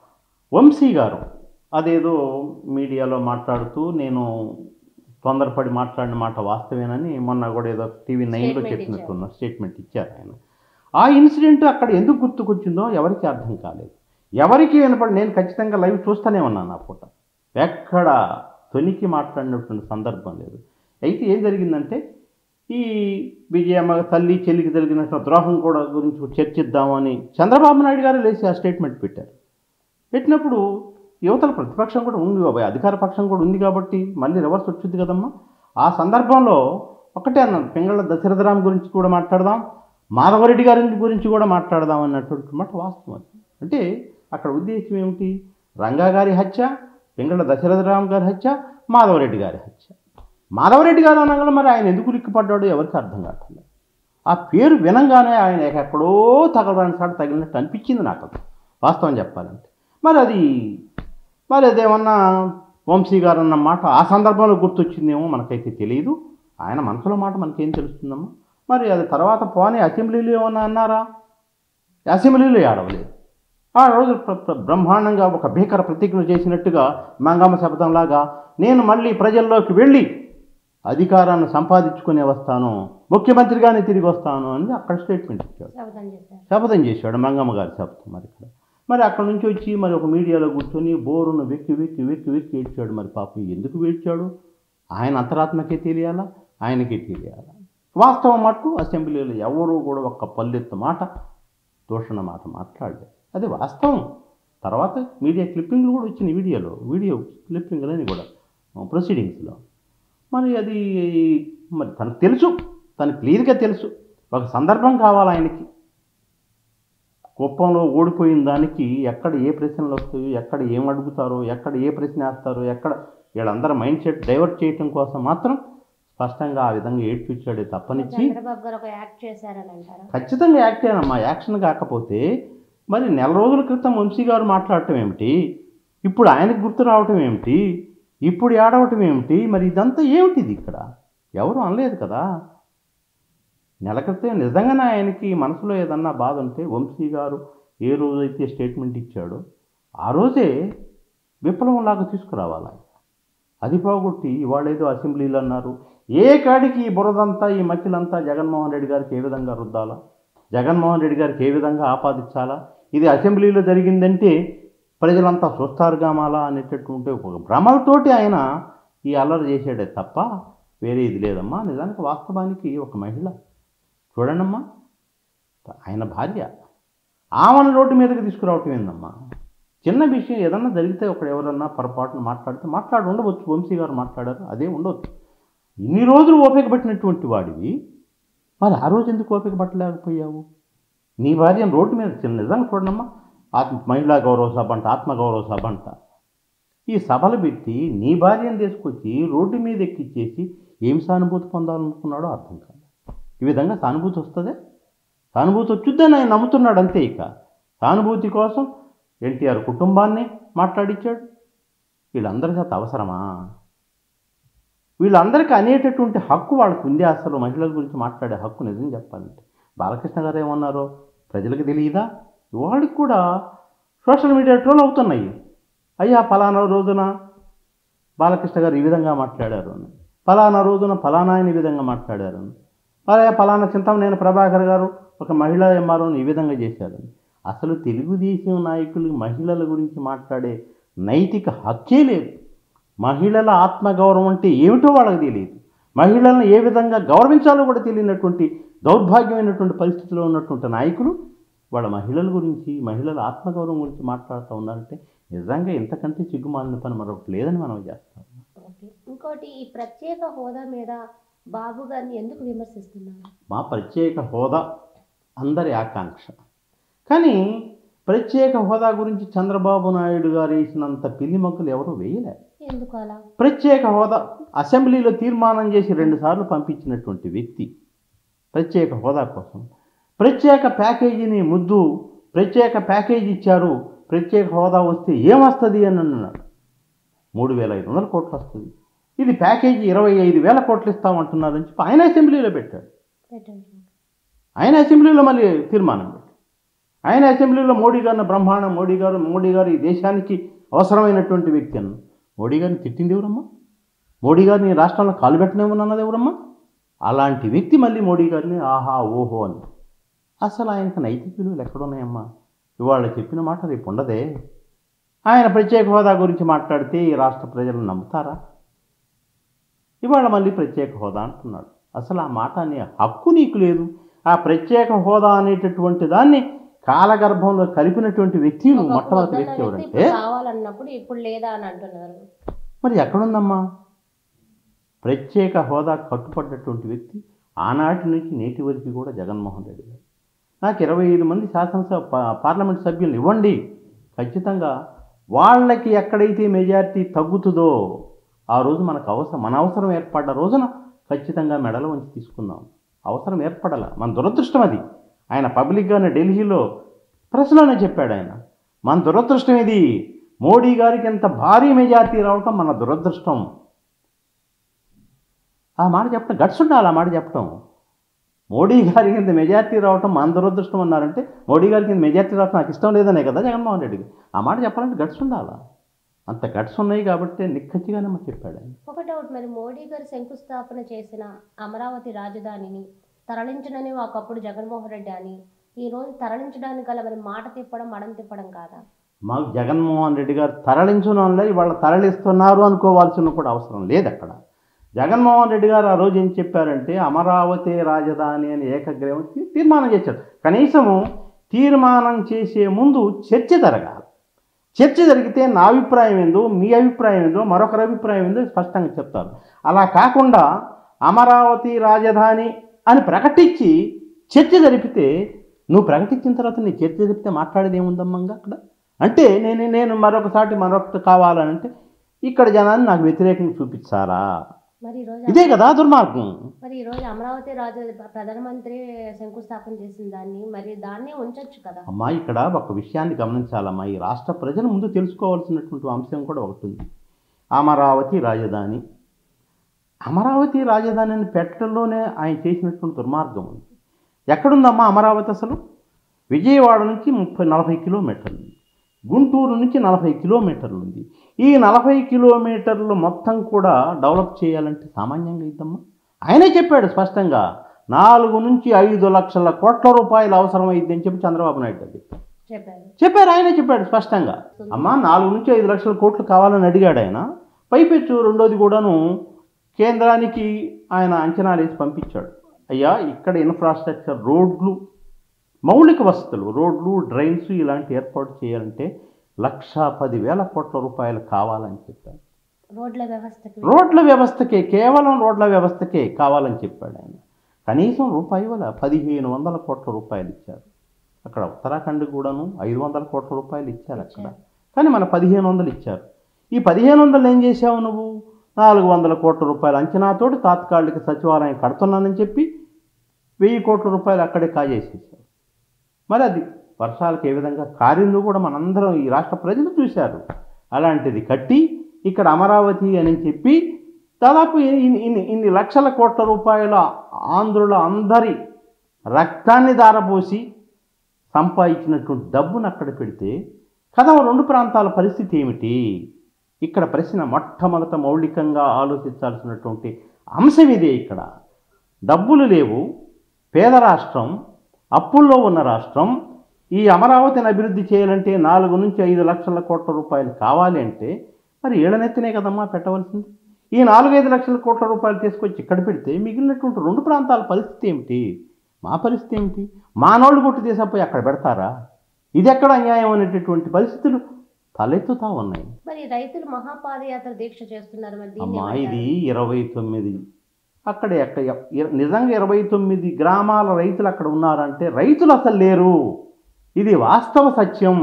వంశీ గారు అదేదో మీడియాలో మాట్లాడుతూ నేను తొందరపడి మాట్లాడిన మాట వాస్తవేనని మొన్న కూడా ఏదో టీవీ నైన్లో Statement చెప్పినట్టున్న స్టేట్మెంట్ ఇచ్చారు ఆయన ఆ ఇన్సిడెంట్ అక్కడ ఎందుకు గుర్తుకొచ్చిందో ఎవరికి అర్థం కాలేదు ఎవరికి వినపడి నేను ఖచ్చితంగా లైవ్ చూస్తూనే ఉన్నాను ఆ పూట ఎక్కడ తొనికి మాట్లాడినటువంటి సందర్భం లేదు అయితే ఏం జరిగిందంటే ఈ విజయమ్మ తల్లి చెల్లికి జరిగిన ద్రోహం కూడా గురించి చర్చిద్దామని చంద్రబాబు నాయుడు గారు లేచి ఆ స్టేట్మెంట్ పెట్టారు పెట్టినప్పుడు యువతల ప్రతిపక్షం కూడా ఉంది బాబాయ్ అధికార పక్షం కూడా ఉంది కాబట్టి మళ్ళీ రివర్స్ వచ్చింది కదమ్మా ఆ సందర్భంలో ఒకటే అన్నాను పింగళ దశరథరామ్ గురించి కూడా మాట్లాడదాం మాధవరెడ్డి గారి గురించి కూడా మాట్లాడదాం అన్నటువంటి మాట వాస్తవం అది అంటే అక్కడ ఉద్దేశం ఏమిటి రంగా గారి హత్య పింగళ దశరథరామ్ గారి హత్య మాధవరెడ్డి గారి హత్య మాధవరెడ్డి గారు అనగా మరి ఆయన ఎందుకు లిక్కుపడ్డాడో ఎవరికి అర్థం కావట్లేదు ఆ పేరు వినంగానే ఆయన ఎక్కడో తగలరాని సాట తగిలినట్టు అనిపించింది నాకు అది వాస్తవం చెప్పాలంటే మరి అది మరి అదేమన్నా వంశీ గారు అన్న మాట ఆ సందర్భంలో గుర్తొచ్చిందేమో మనకైతే తెలియదు ఆయన మనసులో మాట మనకేం తెలుస్తుందమ్మా మరి అది తర్వాత పోనీ అసెంబ్లీలో ఏమన్నా అన్నారా అసెంబ్లీలో ఆడవలేదు ఆ రోజు ప్ర- ప్ర- బ్రహ్మాండంగా ఒక భీకర ప్రతిజ్ఞ చేసినట్టుగా మంగమ్మ శపథంలాగా నేను మళ్ళీ ప్రజల్లోకి వెళ్ళి అధికారాన్ని సంపాదించుకునే వస్తాను ముఖ్యమంత్రిగానే తిరిగి వస్తాను అని అక్కడ స్టేట్మెంట్ ఇచ్చాడు శపథం చేశారు శపథం చేశాడు మంగమ్మ గారి శపథం మరి ఇక్కడ మరి అక్కడ నుంచి వచ్చి మరి ఒక మీడియాలో కూర్చొని బోరును వెక్కి వెక్కి వెక్కి వెక్కి ఏడ్చాడు మరి పాపం ఎందుకు ఏడ్చాడు ఆయన అంతరాత్మకే తెలియాలా ఆయనకే తెలియాలా వాస్తవం మటుకు అసెంబ్లీలో ఎవరు కూడా ఒక్క పల్లెత్తు మాట దూషణ మాట మాట్లాడలేదు అది వాస్తవం తర్వాత మీడియా క్లిప్పింగ్లు కూడా వచ్చినాయి వీడియోలో వీడియో క్లిప్పింగ్లని కూడా ప్రొసీడింగ్స్లో మరి అది మరి తనకు తెలుసు తనకు క్లియర్గా తెలుసు ఒక సందర్భం కావాలి ఆయనకి కుప్పంలో ఓడిపోయిన దానికి ఎక్కడ ఏ ప్రశ్నలు వస్తాయో ఎక్కడ ఏం అడుగుతారో ఎక్కడ ఏ ప్రశ్న వేస్తారో ఎక్కడ వీళ్ళందరూ మైండ్ సెట్ డైవర్ట్ చేయటం కోసం మాత్రం స్పష్టంగా ఆ విధంగా ఏడ్పించాడే తప్పనిచ్చి చంద్రబాబు గారు ఒక యాక్ట్ చేశారని అంటారా ఖచ్చితంగా యాక్ట్ అయ్యానమ్మా యాక్షన్ కాకపోతే మరి నెల రోజుల క్రితం వంశీ గారు మాట్లాడటం ఏమిటి ఇప్పుడు ఆయనకు గుర్తు రావటం ఏమిటి ఇప్పుడు ఏడవటం ఏమిటి మరి ఇదంతా ఏమిటిది ఇక్కడ ఎవరు అనలేదు కదా నెల క్రితం నిజంగానే ఆయనకి మనసులో ఏదన్నా బాధ ఉంటే వంశీ గారు ఏ రోజైతే స్టేట్మెంట్ ఇచ్చాడో ఆ రోజే విప్లవంలాగా తీసుకురావాలి ఆయన. అది పోగొట్టి ఇవాళ ఏదో అసెంబ్లీలు అన్నారు ఏ కాడికి ఈ బురదంతా ఈ మట్టిలంతా జగన్మోహన్ రెడ్డి గారికి ఏ విధంగా రుద్దాలా జగన్మోహన్ రెడ్డి గారికి ఏ విధంగా ఆపాదించాలా ఇది అసెంబ్లీలో జరిగిందంటే ప్రజలంతా చూస్తారు మాలా అనేటటువంటి ఒక భ్రమలతోటి ఆయన ఈ అల్లరి చేసాడే తప్ప వేరే ఇది లేదమ్మా నిజానికి వాస్తవానికి ఒక మహిళ చూడండమ్మా ఆయన భార్య ఆమెను రోడ్డు మీదకి తీసుకురావటం ఏందమ్మా చిన్న విషయం ఏదన్నా జరిగితే ఒకడు ఎవరన్నా పొరపాటున మాట్లాడితే మాట్లాడి ఉండవచ్చు వంశీ గారు మాట్లాడారు అదే ఉండవచ్చు ఇన్ని రోజులు ఓపిక పట్టినటువంటి వాడివి మరి ఆ రోజు ఎందుకు ఓపిక పట్టలేకపోయావు నీ భార్యను రోడ్డు మీద చిన్న నిజంగా చూడమ్మా ఆత్మ మహిళా గౌరవ సభ అంట ఆత్మగౌరవ సభ అంట ఈ సభలు పెట్టి నీ భార్యను తీసుకొచ్చి రోడ్డు మీద ఎక్కిచ్చేసి ఏం సానుభూతి పొందాలనుకున్నాడో అర్థం కాదు ఈ విధంగా సానుభూతి వస్తుంది సానుభూతి వచ్చుద్దని ఆయన నమ్ముతున్నాడు అంతే ఇక సానుభూతి కోసం ఎన్టీఆర్ కుటుంబాన్ని మాట్లాడించాడు వీళ్ళందరి చేత అవసరమా వీళ్ళందరికీ అనేటటువంటి హక్కు వాళ్ళకు ఉంది అసలు మహిళల గురించి మాట్లాడే హక్కు నిజం చెప్పాలంటే బాలకృష్ణ గారు ఏమన్నారో ప్రజలకు తెలియదా వాళ్ళకి కూడా సోషల్ మీడియా ట్రోల్ అవుతున్నాయి అయ్యా ఫలానా రోజున బాలకృష్ణ గారు ఈ విధంగా మాట్లాడారు అని ఫలానా రోజున ఫలానా ఆయన ఈ విధంగా మాట్లాడారు అని అలా ఫలానా చింతమనేని ప్రభాకర్ గారు ఒక మహిళా ఎంఆర్ఓని ఈ విధంగా చేశారని అసలు తెలుగుదేశం నాయకులు మహిళల గురించి మాట్లాడే నైతిక హక్కే లేదు మహిళల ఆత్మగౌరవం అంటే ఏమిటో వాళ్ళకి తెలియదు మహిళలను ఏ విధంగా గౌరవించాలో కూడా తెలియనటువంటి దౌర్భాగ్యమైనటువంటి పరిస్థితిలో ఉన్నటువంటి నాయకులు వాళ్ళ మహిళల గురించి మహిళల ఆత్మగౌరవం గురించి మాట్లాడుతూ ఉన్నారంటే నిజంగా ఇంతకంటే సిగ్గుమాలిన పని మరొకటి లేదని మనం చేస్తాం ఓకే ఇంకోటి ఈ ప్రత్యేక హోదా మీద బాబు గారిని ఎందుకు విమర్శిస్తున్నారు మా ప్రత్యేక హోదా అందరి ఆకాంక్ష కానీ ప్రత్యేక హోదా గురించి చంద్రబాబు నాయుడు గారు వేసినంత పిల్లి మొక్కలు ఎవరు వేయలేరు ఎందుకు అలా ప్రత్యేక హోదా అసెంబ్లీలో తీర్మానం చేసి రెండుసార్లు పంపించినటువంటి వ్యక్తి ప్రత్యేక హోదా కోసం ప్రత్యేక ప్యాకేజీని ముద్దు ప్రత్యేక ప్యాకేజీ ఇచ్చారు ప్రత్యేక హోదా వస్తే ఏమొస్తుంది అని అన్నాడు మూడు వేల ఐదు వందల కోట్లు వస్తుంది ఇది ప్యాకేజీ ఇరవై ఐదు వేల కోట్లు ఇస్తామంటున్నారని చెప్పి ఆయన అసెంబ్లీలో పెట్టాడు పెట్టండి ఆయన అసెంబ్లీలో మళ్ళీ తీర్మానం పెట్టాడు ఆయన అసెంబ్లీలో మోడీ గారిని బ్రహ్మాండం మోడీ గారు మోడీ గారు ఈ దేశానికి అవసరమైనటువంటి వ్యక్తి అన్న మోడీ గారిని తిట్టింది ఎవరమ్మా మోడీ గారిని ఈ రాష్ట్రంలో కాలు పెట్టనివ్వనన్నది ఎవరమ్మా అలాంటి వ్యక్తి మళ్ళీ మోడీ గారిని ఆహా ఓహో అని అసలు ఆయనకు నైతిక విలువలు ఎక్కడున్నాయమ్మా ఇవాళ చెప్పిన మాట రేపు ఉండదే ఆయన ప్రత్యేక హోదా గురించి మాట్లాడితే ఈ రాష్ట్ర ప్రజలు నమ్ముతారా ఇవాళ మళ్ళీ ప్రత్యేక హోదా అంటున్నాడు అసలు ఆ మాట అనే హక్కు నీకు లేదు ఆ ప్రత్యేక హోదా అనేటటువంటి దాన్ని కాలగర్భంలో కలిపినటువంటి వ్యక్తి నువ్వు మొట్టమొదటి వ్యక్తి ఎవరంటే కావాలన్నప్పుడు ఇప్పుడు లేదా అని అంటున్నారు మరి ఎక్కడుందమ్మా ప్రత్యేక హోదా కట్టుపడ్డటువంటి వ్యక్తి ఆనాటి నుంచి నేటి వరకు కూడా జగన్మోహన్ రెడ్డి గారు నాకు ఇరవై ఐదు మంది శాసనసభ పా- పార్లమెంట్ సభ్యులు ఇవ్వండి ఖచ్చితంగా వాళ్ళకి ఎక్కడైతే మెజారిటీ తగ్గుతుందో ఆ రోజు మనకు అవసరం మన అవసరం ఏర్పడ్డ రోజున ఖచ్చితంగా మెడలో ఉంచి తీసుకుందాం అవసరం ఏర్పడాల మన దురదృష్టం అది ఆయన పబ్లిక్గానే ఢిల్లీలో ప్రెస్లోనే చెప్పాడు ఆయన మన దురదృష్టం ఇది మోడీ గారికి ఎంత భారీ మెజార్టీ రావటం మన దురదృష్టం ఆ మాట చెప్పడం గట్స్ ఉండాలి ఆ మాట చెప్పడం మోడీ గారికి ఇంత మెజార్టీ రావటం మన దురదృష్టం అన్నారంటే మోడీ గారికి ఇంత మెజార్టీ రావటం నాకు ఇష్టం లేదనే కదా జగన్మోహన్ రెడ్డికి ఆ మాట చెప్పాలంటే గట్స్ ఉండాలా అంత గట్స్ ఉన్నాయి కాబట్టి నిక్కచ్చిగానే మాకు చెప్పాడు ఆయన ఒక డౌట్ మరి మోడీ గారు శంకుస్థాపన చేసిన అమరావతి రాజధానిని తరలించనని ఒకప్పుడు జగన్మోహన్ రెడ్డి అని ఈ రోజు తరలించడానికి గల మరి మాట తిప్పడం మడం తిప్పడం కాదా మాకు జగన్మోహన్ రెడ్డి గారు తరలించడంలో ఇవాళ తరలిస్తున్నారు అనుకోవాల్సిన కూడా అవసరం లేదు అక్కడ జగన్మోహన్ రెడ్డి గారు ఆ రోజు ఏం చెప్పారంటే అమరావతి రాజధాని అని ఏకగ్రీవం తీ- తీర్మానం చేశారు కనీసము తీర్మానం చేసే ముందు చర్చ జరగాలి చర్చ జరిగితే నా అభిప్రాయం ఏందో మీ అభిప్రాయం ఏందో మరొకరి అభిప్రాయం ఏందో స్పష్టంగా చెప్తారు అలా కాకుండా అమరావతి రాజధాని అని ప్రకటించి చర్చ జరిపితే నువ్వు ప్రకటించిన తర్వాత నీ చర్చ జరిపితే మాట్లాడేది ఏముందమ్మంగా అక్కడ అంటే నేను నేను మరొకసారి మరొకటి కావాలంటే ఇక్కడ జనాన్ని నాకు వ్యతిరేకంగా చూపించారా మరి ఈ రోజు ఇదే కదా దుర్మార్గం మరి ఈ రోజు అమరావతి రాజు ప్రధానమంత్రి శంకుస్థాపన చేసిన దాన్ని మరి దాన్నే ఉంచొచ్చు కదా అమ్మా ఇక్కడ ఒక విషయాన్ని గమనించాలమ్మా ఈ రాష్ట్ర ప్రజలు ముందు తెలుసుకోవాల్సినటువంటి అంశం కూడా ఒకటి ఉంది అమరావతి రాజధాని అమరావతి రాజధానిని పెట్టడంలోనే ఆయన చేసినటువంటి దుర్మార్గం ఉంది ఎక్కడుందమ్మా అమరావతి అసలు విజయవాడ నుంచి ముప్పై నలభై కిలోమీటర్లు ఉంది. గుంటూరు నుంచి నలభై కిలోమీటర్లు ఉంది ఈ నలభై కిలోమీటర్లు మొత్తం కూడా డెవలప్ చేయాలంటే సామాన్యంగా ఇద్దమ్మా ఆయనే చెప్పాడు స్పష్టంగా నాలుగు నుంచి ఐదు లక్షల కోట్ల రూపాయలు అవసరమైంది అని చెప్పి చంద్రబాబు నాయుడు గారు చెప్పారు చెప్పారు చెప్పారు ఆయనే చెప్పాడు స్పష్టంగా అమ్మా నాలుగు నుంచి ఐదు లక్షల కోట్లు కావాలని అడిగాడు ఆయన పైపెచ్చు రెండోది కూడాను కేంద్రానికి ఆయన అంచనాలు వేసి పంపించాడు అయ్యా ఇక్కడ ఇన్ఫ్రాస్ట్రక్చర్ రోడ్లు మౌలిక వసతులు రోడ్లు డ్రైన్స్ ఇలాంటి ఏర్పాటు చేయాలంటే లక్ష పదివేల కోట్ల రూపాయలు కావాలని చెప్పాడు రోడ్ల వ్యవస్థకి రోడ్ల వ్యవస్థకే కేవలం రోడ్ల వ్యవస్థకే కావాలని చెప్పాడు ఆయన కనీసం రూపాయి వల్ల పదిహేను వందల కోట్ల రూపాయలు ఇచ్చారు అక్కడ ఉత్తరాఖండ్ కూడాను ఐదు వందల కోట్ల రూపాయలు ఇచ్చారు అక్కడ కానీ మన పదిహేను వందలు ఇచ్చారు ఈ పదిహేను వందలు ఏం చేసావు నువ్వు నాలుగు వందల కోట్ల రూపాయల అంచనాతోటి తాత్కాలిక సచివాలయం కడుతున్నానని చెప్పి వెయ్యి కోట్ల రూపాయలు అక్కడే కాజేసేసారు మరి అది వర్షాలకు ఏ విధంగా కారిందో కూడా మనందరం ఈ రాష్ట్ర ప్రజలు చూశారు అలాంటిది కట్టి ఇక్కడ అమరావతి అని చెప్పి దాదాపు ఇన్ని ఇన్ని ఇన్ని లక్షల కోట్ల రూపాయల ఆంధ్రుల అందరి రక్తాన్ని దారపోసి సంపాదించినటువంటి డబ్బును అక్కడ పెడితే కథ రెండు ప్రాంతాల పరిస్థితి ఏమిటి ఇక్కడ ప్రశ్న మొట్టమొదట మౌలికంగా ఆలోచించాల్సినటువంటి అంశం ఇదే ఇక్కడ డబ్బులు లేవు పేద రాష్ట్రం అప్పుల్లో ఉన్న రాష్ట్రం ఈ అమరావతిని అభివృద్ధి చేయాలంటే నాలుగు నుంచి ఐదు లక్షల కోట్ల రూపాయలు కావాలి అంటే మరి ఏళ్ళనెత్తినే కదమ్మా పెట్టవలసింది ఈ నాలుగైదు లక్షల కోట్ల రూపాయలు తీసుకొచ్చి ఇక్కడ పెడితే మిగిలినటువంటి రెండు ప్రాంతాల పరిస్థితి ఏమిటి మా పరిస్థితి ఏమిటి మానోళ్ళు కొట్టి తీసపోయి అక్కడ పెడతారా ఇది ఎక్కడ అన్యాయం అనేటటువంటి పరిస్థితులు తలెత్తుతా ఉన్నాయి మరి రైతులు మహాపాదయాత్ర దీక్ష చేస్తున్నారు మరి దీన్ని అమ్మా ఏమంటారు? ఇది ఇరవై తొమ్మిది అక్కడ ఎక్క ఇర- నిజంగా ఇరవై తొమ్మిది గ్రామాల రైతులు అక్కడ ఉన్నారంటే రైతులు అసలు లేరు ఇది వాస్తవ సత్యం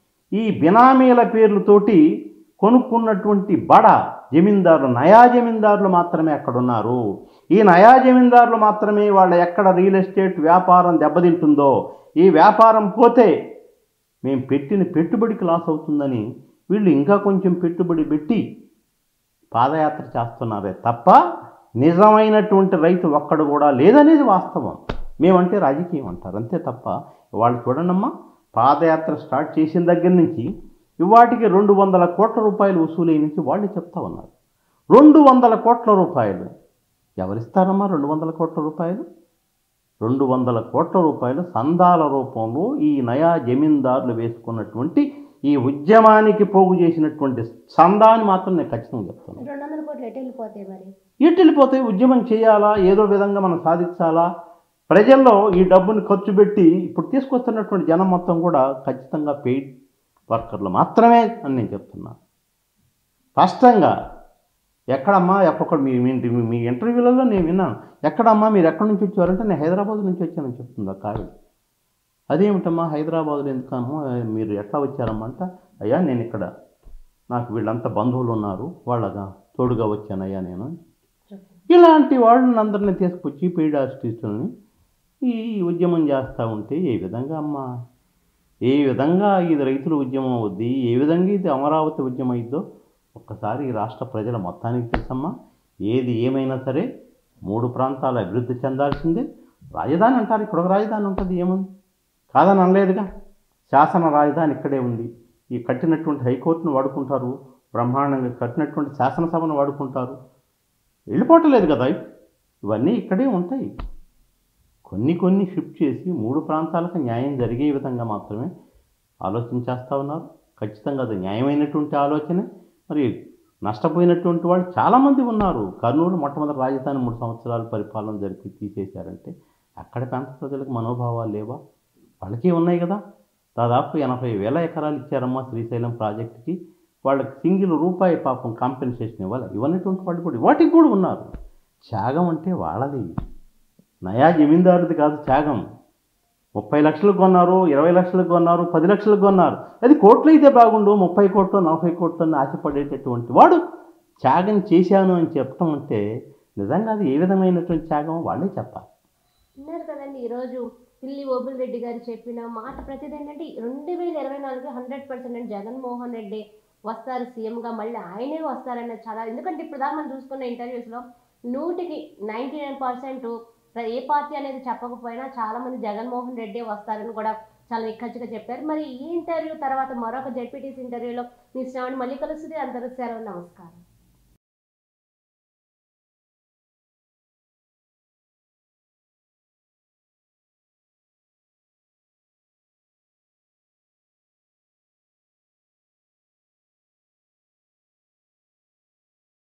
ఈ బినామీల పేర్లతోటి కొనుక్కున్నటువంటి బడ జమీందారులు నయా జమీందారులు మాత్రమే అక్కడ ఉన్నారు ఈ నయా జమీందారులు మాత్రమే వాళ్ళ ఎక్కడ రియల్ ఎస్టేట్ వ్యాపారం దెబ్బతింటుందో ఈ వ్యాపారం పోతే మేము పెట్టిన పెట్టుబడికి లాస్ అవుతుందని వీళ్ళు ఇంకా కొంచెం పెట్టుబడి పెట్టి పాదయాత్ర చేస్తున్నారే తప్ప నిజమైనటువంటి రైతు ఒక్కడు కూడా లేదనేది వాస్తవం మేమంటే రాజకీయం అంటారు అంతే తప్ప వాళ్ళు చూడండమ్మా పాదయాత్ర స్టార్ట్ చేసిన దగ్గర నుంచి ఇవాటికి రెండు వందల కోట్ల రూపాయలు వసూలైన నుంచి వాళ్ళు చెప్తా ఉన్నారు రెండు వందల కోట్ల రూపాయలు ఎవరిస్తారమ్మా రెండు వందల కోట్ల రూపాయలు రెండు వందల కోట్ల రూపాయలు సందాల రూపంలో ఈ నయా జమీందారులు వేసుకున్నటువంటి ఈ ఉద్యమానికి పోగు చేసినటువంటి సందాన్ని మాత్రం నేను ఖచ్చితంగా చెప్తాను రెండు వందల కోట్లు ఎటు వెళ్ళిపోతాయి మరి ఎటు వెళ్ళిపోతే ఉద్యమం చేయాలా ఏదో విధంగా మనం సాధించాలా ప్రజల్లో ఈ డబ్బుని ఖర్చు పెట్టి ఇప్పుడు తీసుకొస్తున్నటువంటి జనం మొత్తం కూడా ఖచ్చితంగా పెయిడ్ వర్కర్లు మాత్రమే అని నేను చెప్తున్నా స్పష్టంగా ఎక్కడమ్మా ఎక్కడ మీ మీ మీ ఇంటర్వ్యూలలో నేను విన్నాను ఎక్కడమ్మా మీరు ఎక్కడి నుంచి వచ్చారంటే నేను హైదరాబాద్ నుంచి వచ్చానని చెప్తుంది ఆ కావిడ అదేమిటమ్మా హైదరాబాద్లో ఎందుకమ్మా మీరు ఎట్లా వచ్చారమ్మా అంటే అయ్యా నేను ఇక్కడ నాకు వీళ్ళంతా బంధువులు ఉన్నారు వాళ్ళగా తోడుగా వచ్చానయ్యా నేను ఇలాంటి వాళ్ళని అందరిని తీసుకొచ్చి పెయిడ్ ఆర్టిస్టులని ఈ ఉద్యమం చేస్తూ ఉంటే ఏ విధంగా అమ్మా ఏ విధంగా ఇది రైతుల ఉద్యమం అవుద్ది ఏ విధంగా ఇది అమరావతి ఉద్యమం అయిద్దో ఒక్కసారి ఈ రాష్ట్ర ప్రజల మొత్తానికి తెలుసమ్మా ఏది ఏమైనా సరే మూడు ప్రాంతాలు అభివృద్ధి చెందాల్సిందే రాజధాని అంటారు ఇక్కడ ఒక రాజధాని ఉంటుంది ఏముంది కాదని అనలేదుగా శాసన రాజధాని ఇక్కడే ఉంది ఈ కట్టినటువంటి హైకోర్టును వాడుకుంటారు బ్రహ్మాండంగా కట్టినటువంటి శాసనసభను వాడుకుంటారు వెళ్ళిపోవట్లేదు కదా ఇవన్నీ ఇక్కడే ఉంటాయి కొన్ని కొన్ని షిఫ్ట్ చేసి మూడు ప్రాంతాలకు న్యాయం జరిగే విధంగా మాత్రమే ఆలోచన చేస్తూ ఉన్నారు ఖచ్చితంగా అది న్యాయమైనటువంటి ఆలోచనే మరి నష్టపోయినటువంటి వాళ్ళు చాలామంది ఉన్నారు కర్నూలు మొట్టమొదటి రాజధాని మూడు సంవత్సరాలు పరిపాలన జరిపి తీసేశారంటే అక్కడ ప్రాంత ప్రజలకు మనోభావాలు లేవా వాళ్ళకి ఉన్నాయి కదా దాదాపు ఎనభై వేల ఎకరాలు ఇచ్చారమ్మా శ్రీశైలం ప్రాజెక్టుకి వాళ్ళకి సింగిల్ రూపాయి పాపం కాంపెన్సేషన్ ఇవ్వాలి ఇవ్వనటువంటి వాళ్ళు కూడా వాటికి కూడా ఉన్నారు త్యాగం అంటే వాళ్ళది నయా జమీందారుది కాదు త్యాగం ముప్పై లక్షలకు కొన్నారు ఇరవై లక్షలకు కొన్నారు పది లక్షలకు కొన్నారు అది కోట్లు అయితే బాగుండు ముప్పై కోట్లు నలభై కోట్లు అని ఆశపడేటటువంటి వాడు త్యాగం చేశాను అని చెప్పటం అంటే నిజంగా అది ఏ విధమైనటువంటి త్యాగం వాళ్ళే చెప్పాలి విన్నారు కదండి ఈరోజు పిల్లి ఓబుల్ రెడ్డి గారు చెప్పిన మాట ప్రతిదీ ఏంటంటే రెండు వేల ఇరవై నాలుగు హండ్రెడ్ పర్సెంట్ జగన్మోహన్ రెడ్డి వస్తారు సీఎంగా మళ్ళీ ఆయనే వస్తారన్న చాలా ఎందుకంటే ఇప్పుడు దాకా మనం చూసుకున్న ఇంటర్వ్యూస్లో నూటికి నైంటీ నైన్ పర్సెంట్ ఏ పార్టీ అనేది చెప్పకపోయినా చాలా మంది జగన్మోహన్ రెడ్డి వస్తారని కూడా చాలా నిక్కచ్చిగా చెప్పారు మరి ఈ ఇంటర్వ్యూ తర్వాత మరొక జెడ్పీటీసీ ఇంటర్వ్యూలో మీ శ్రావణి మళ్ళీ కలుస్తుంది అందరూ సెలవు నమస్కారం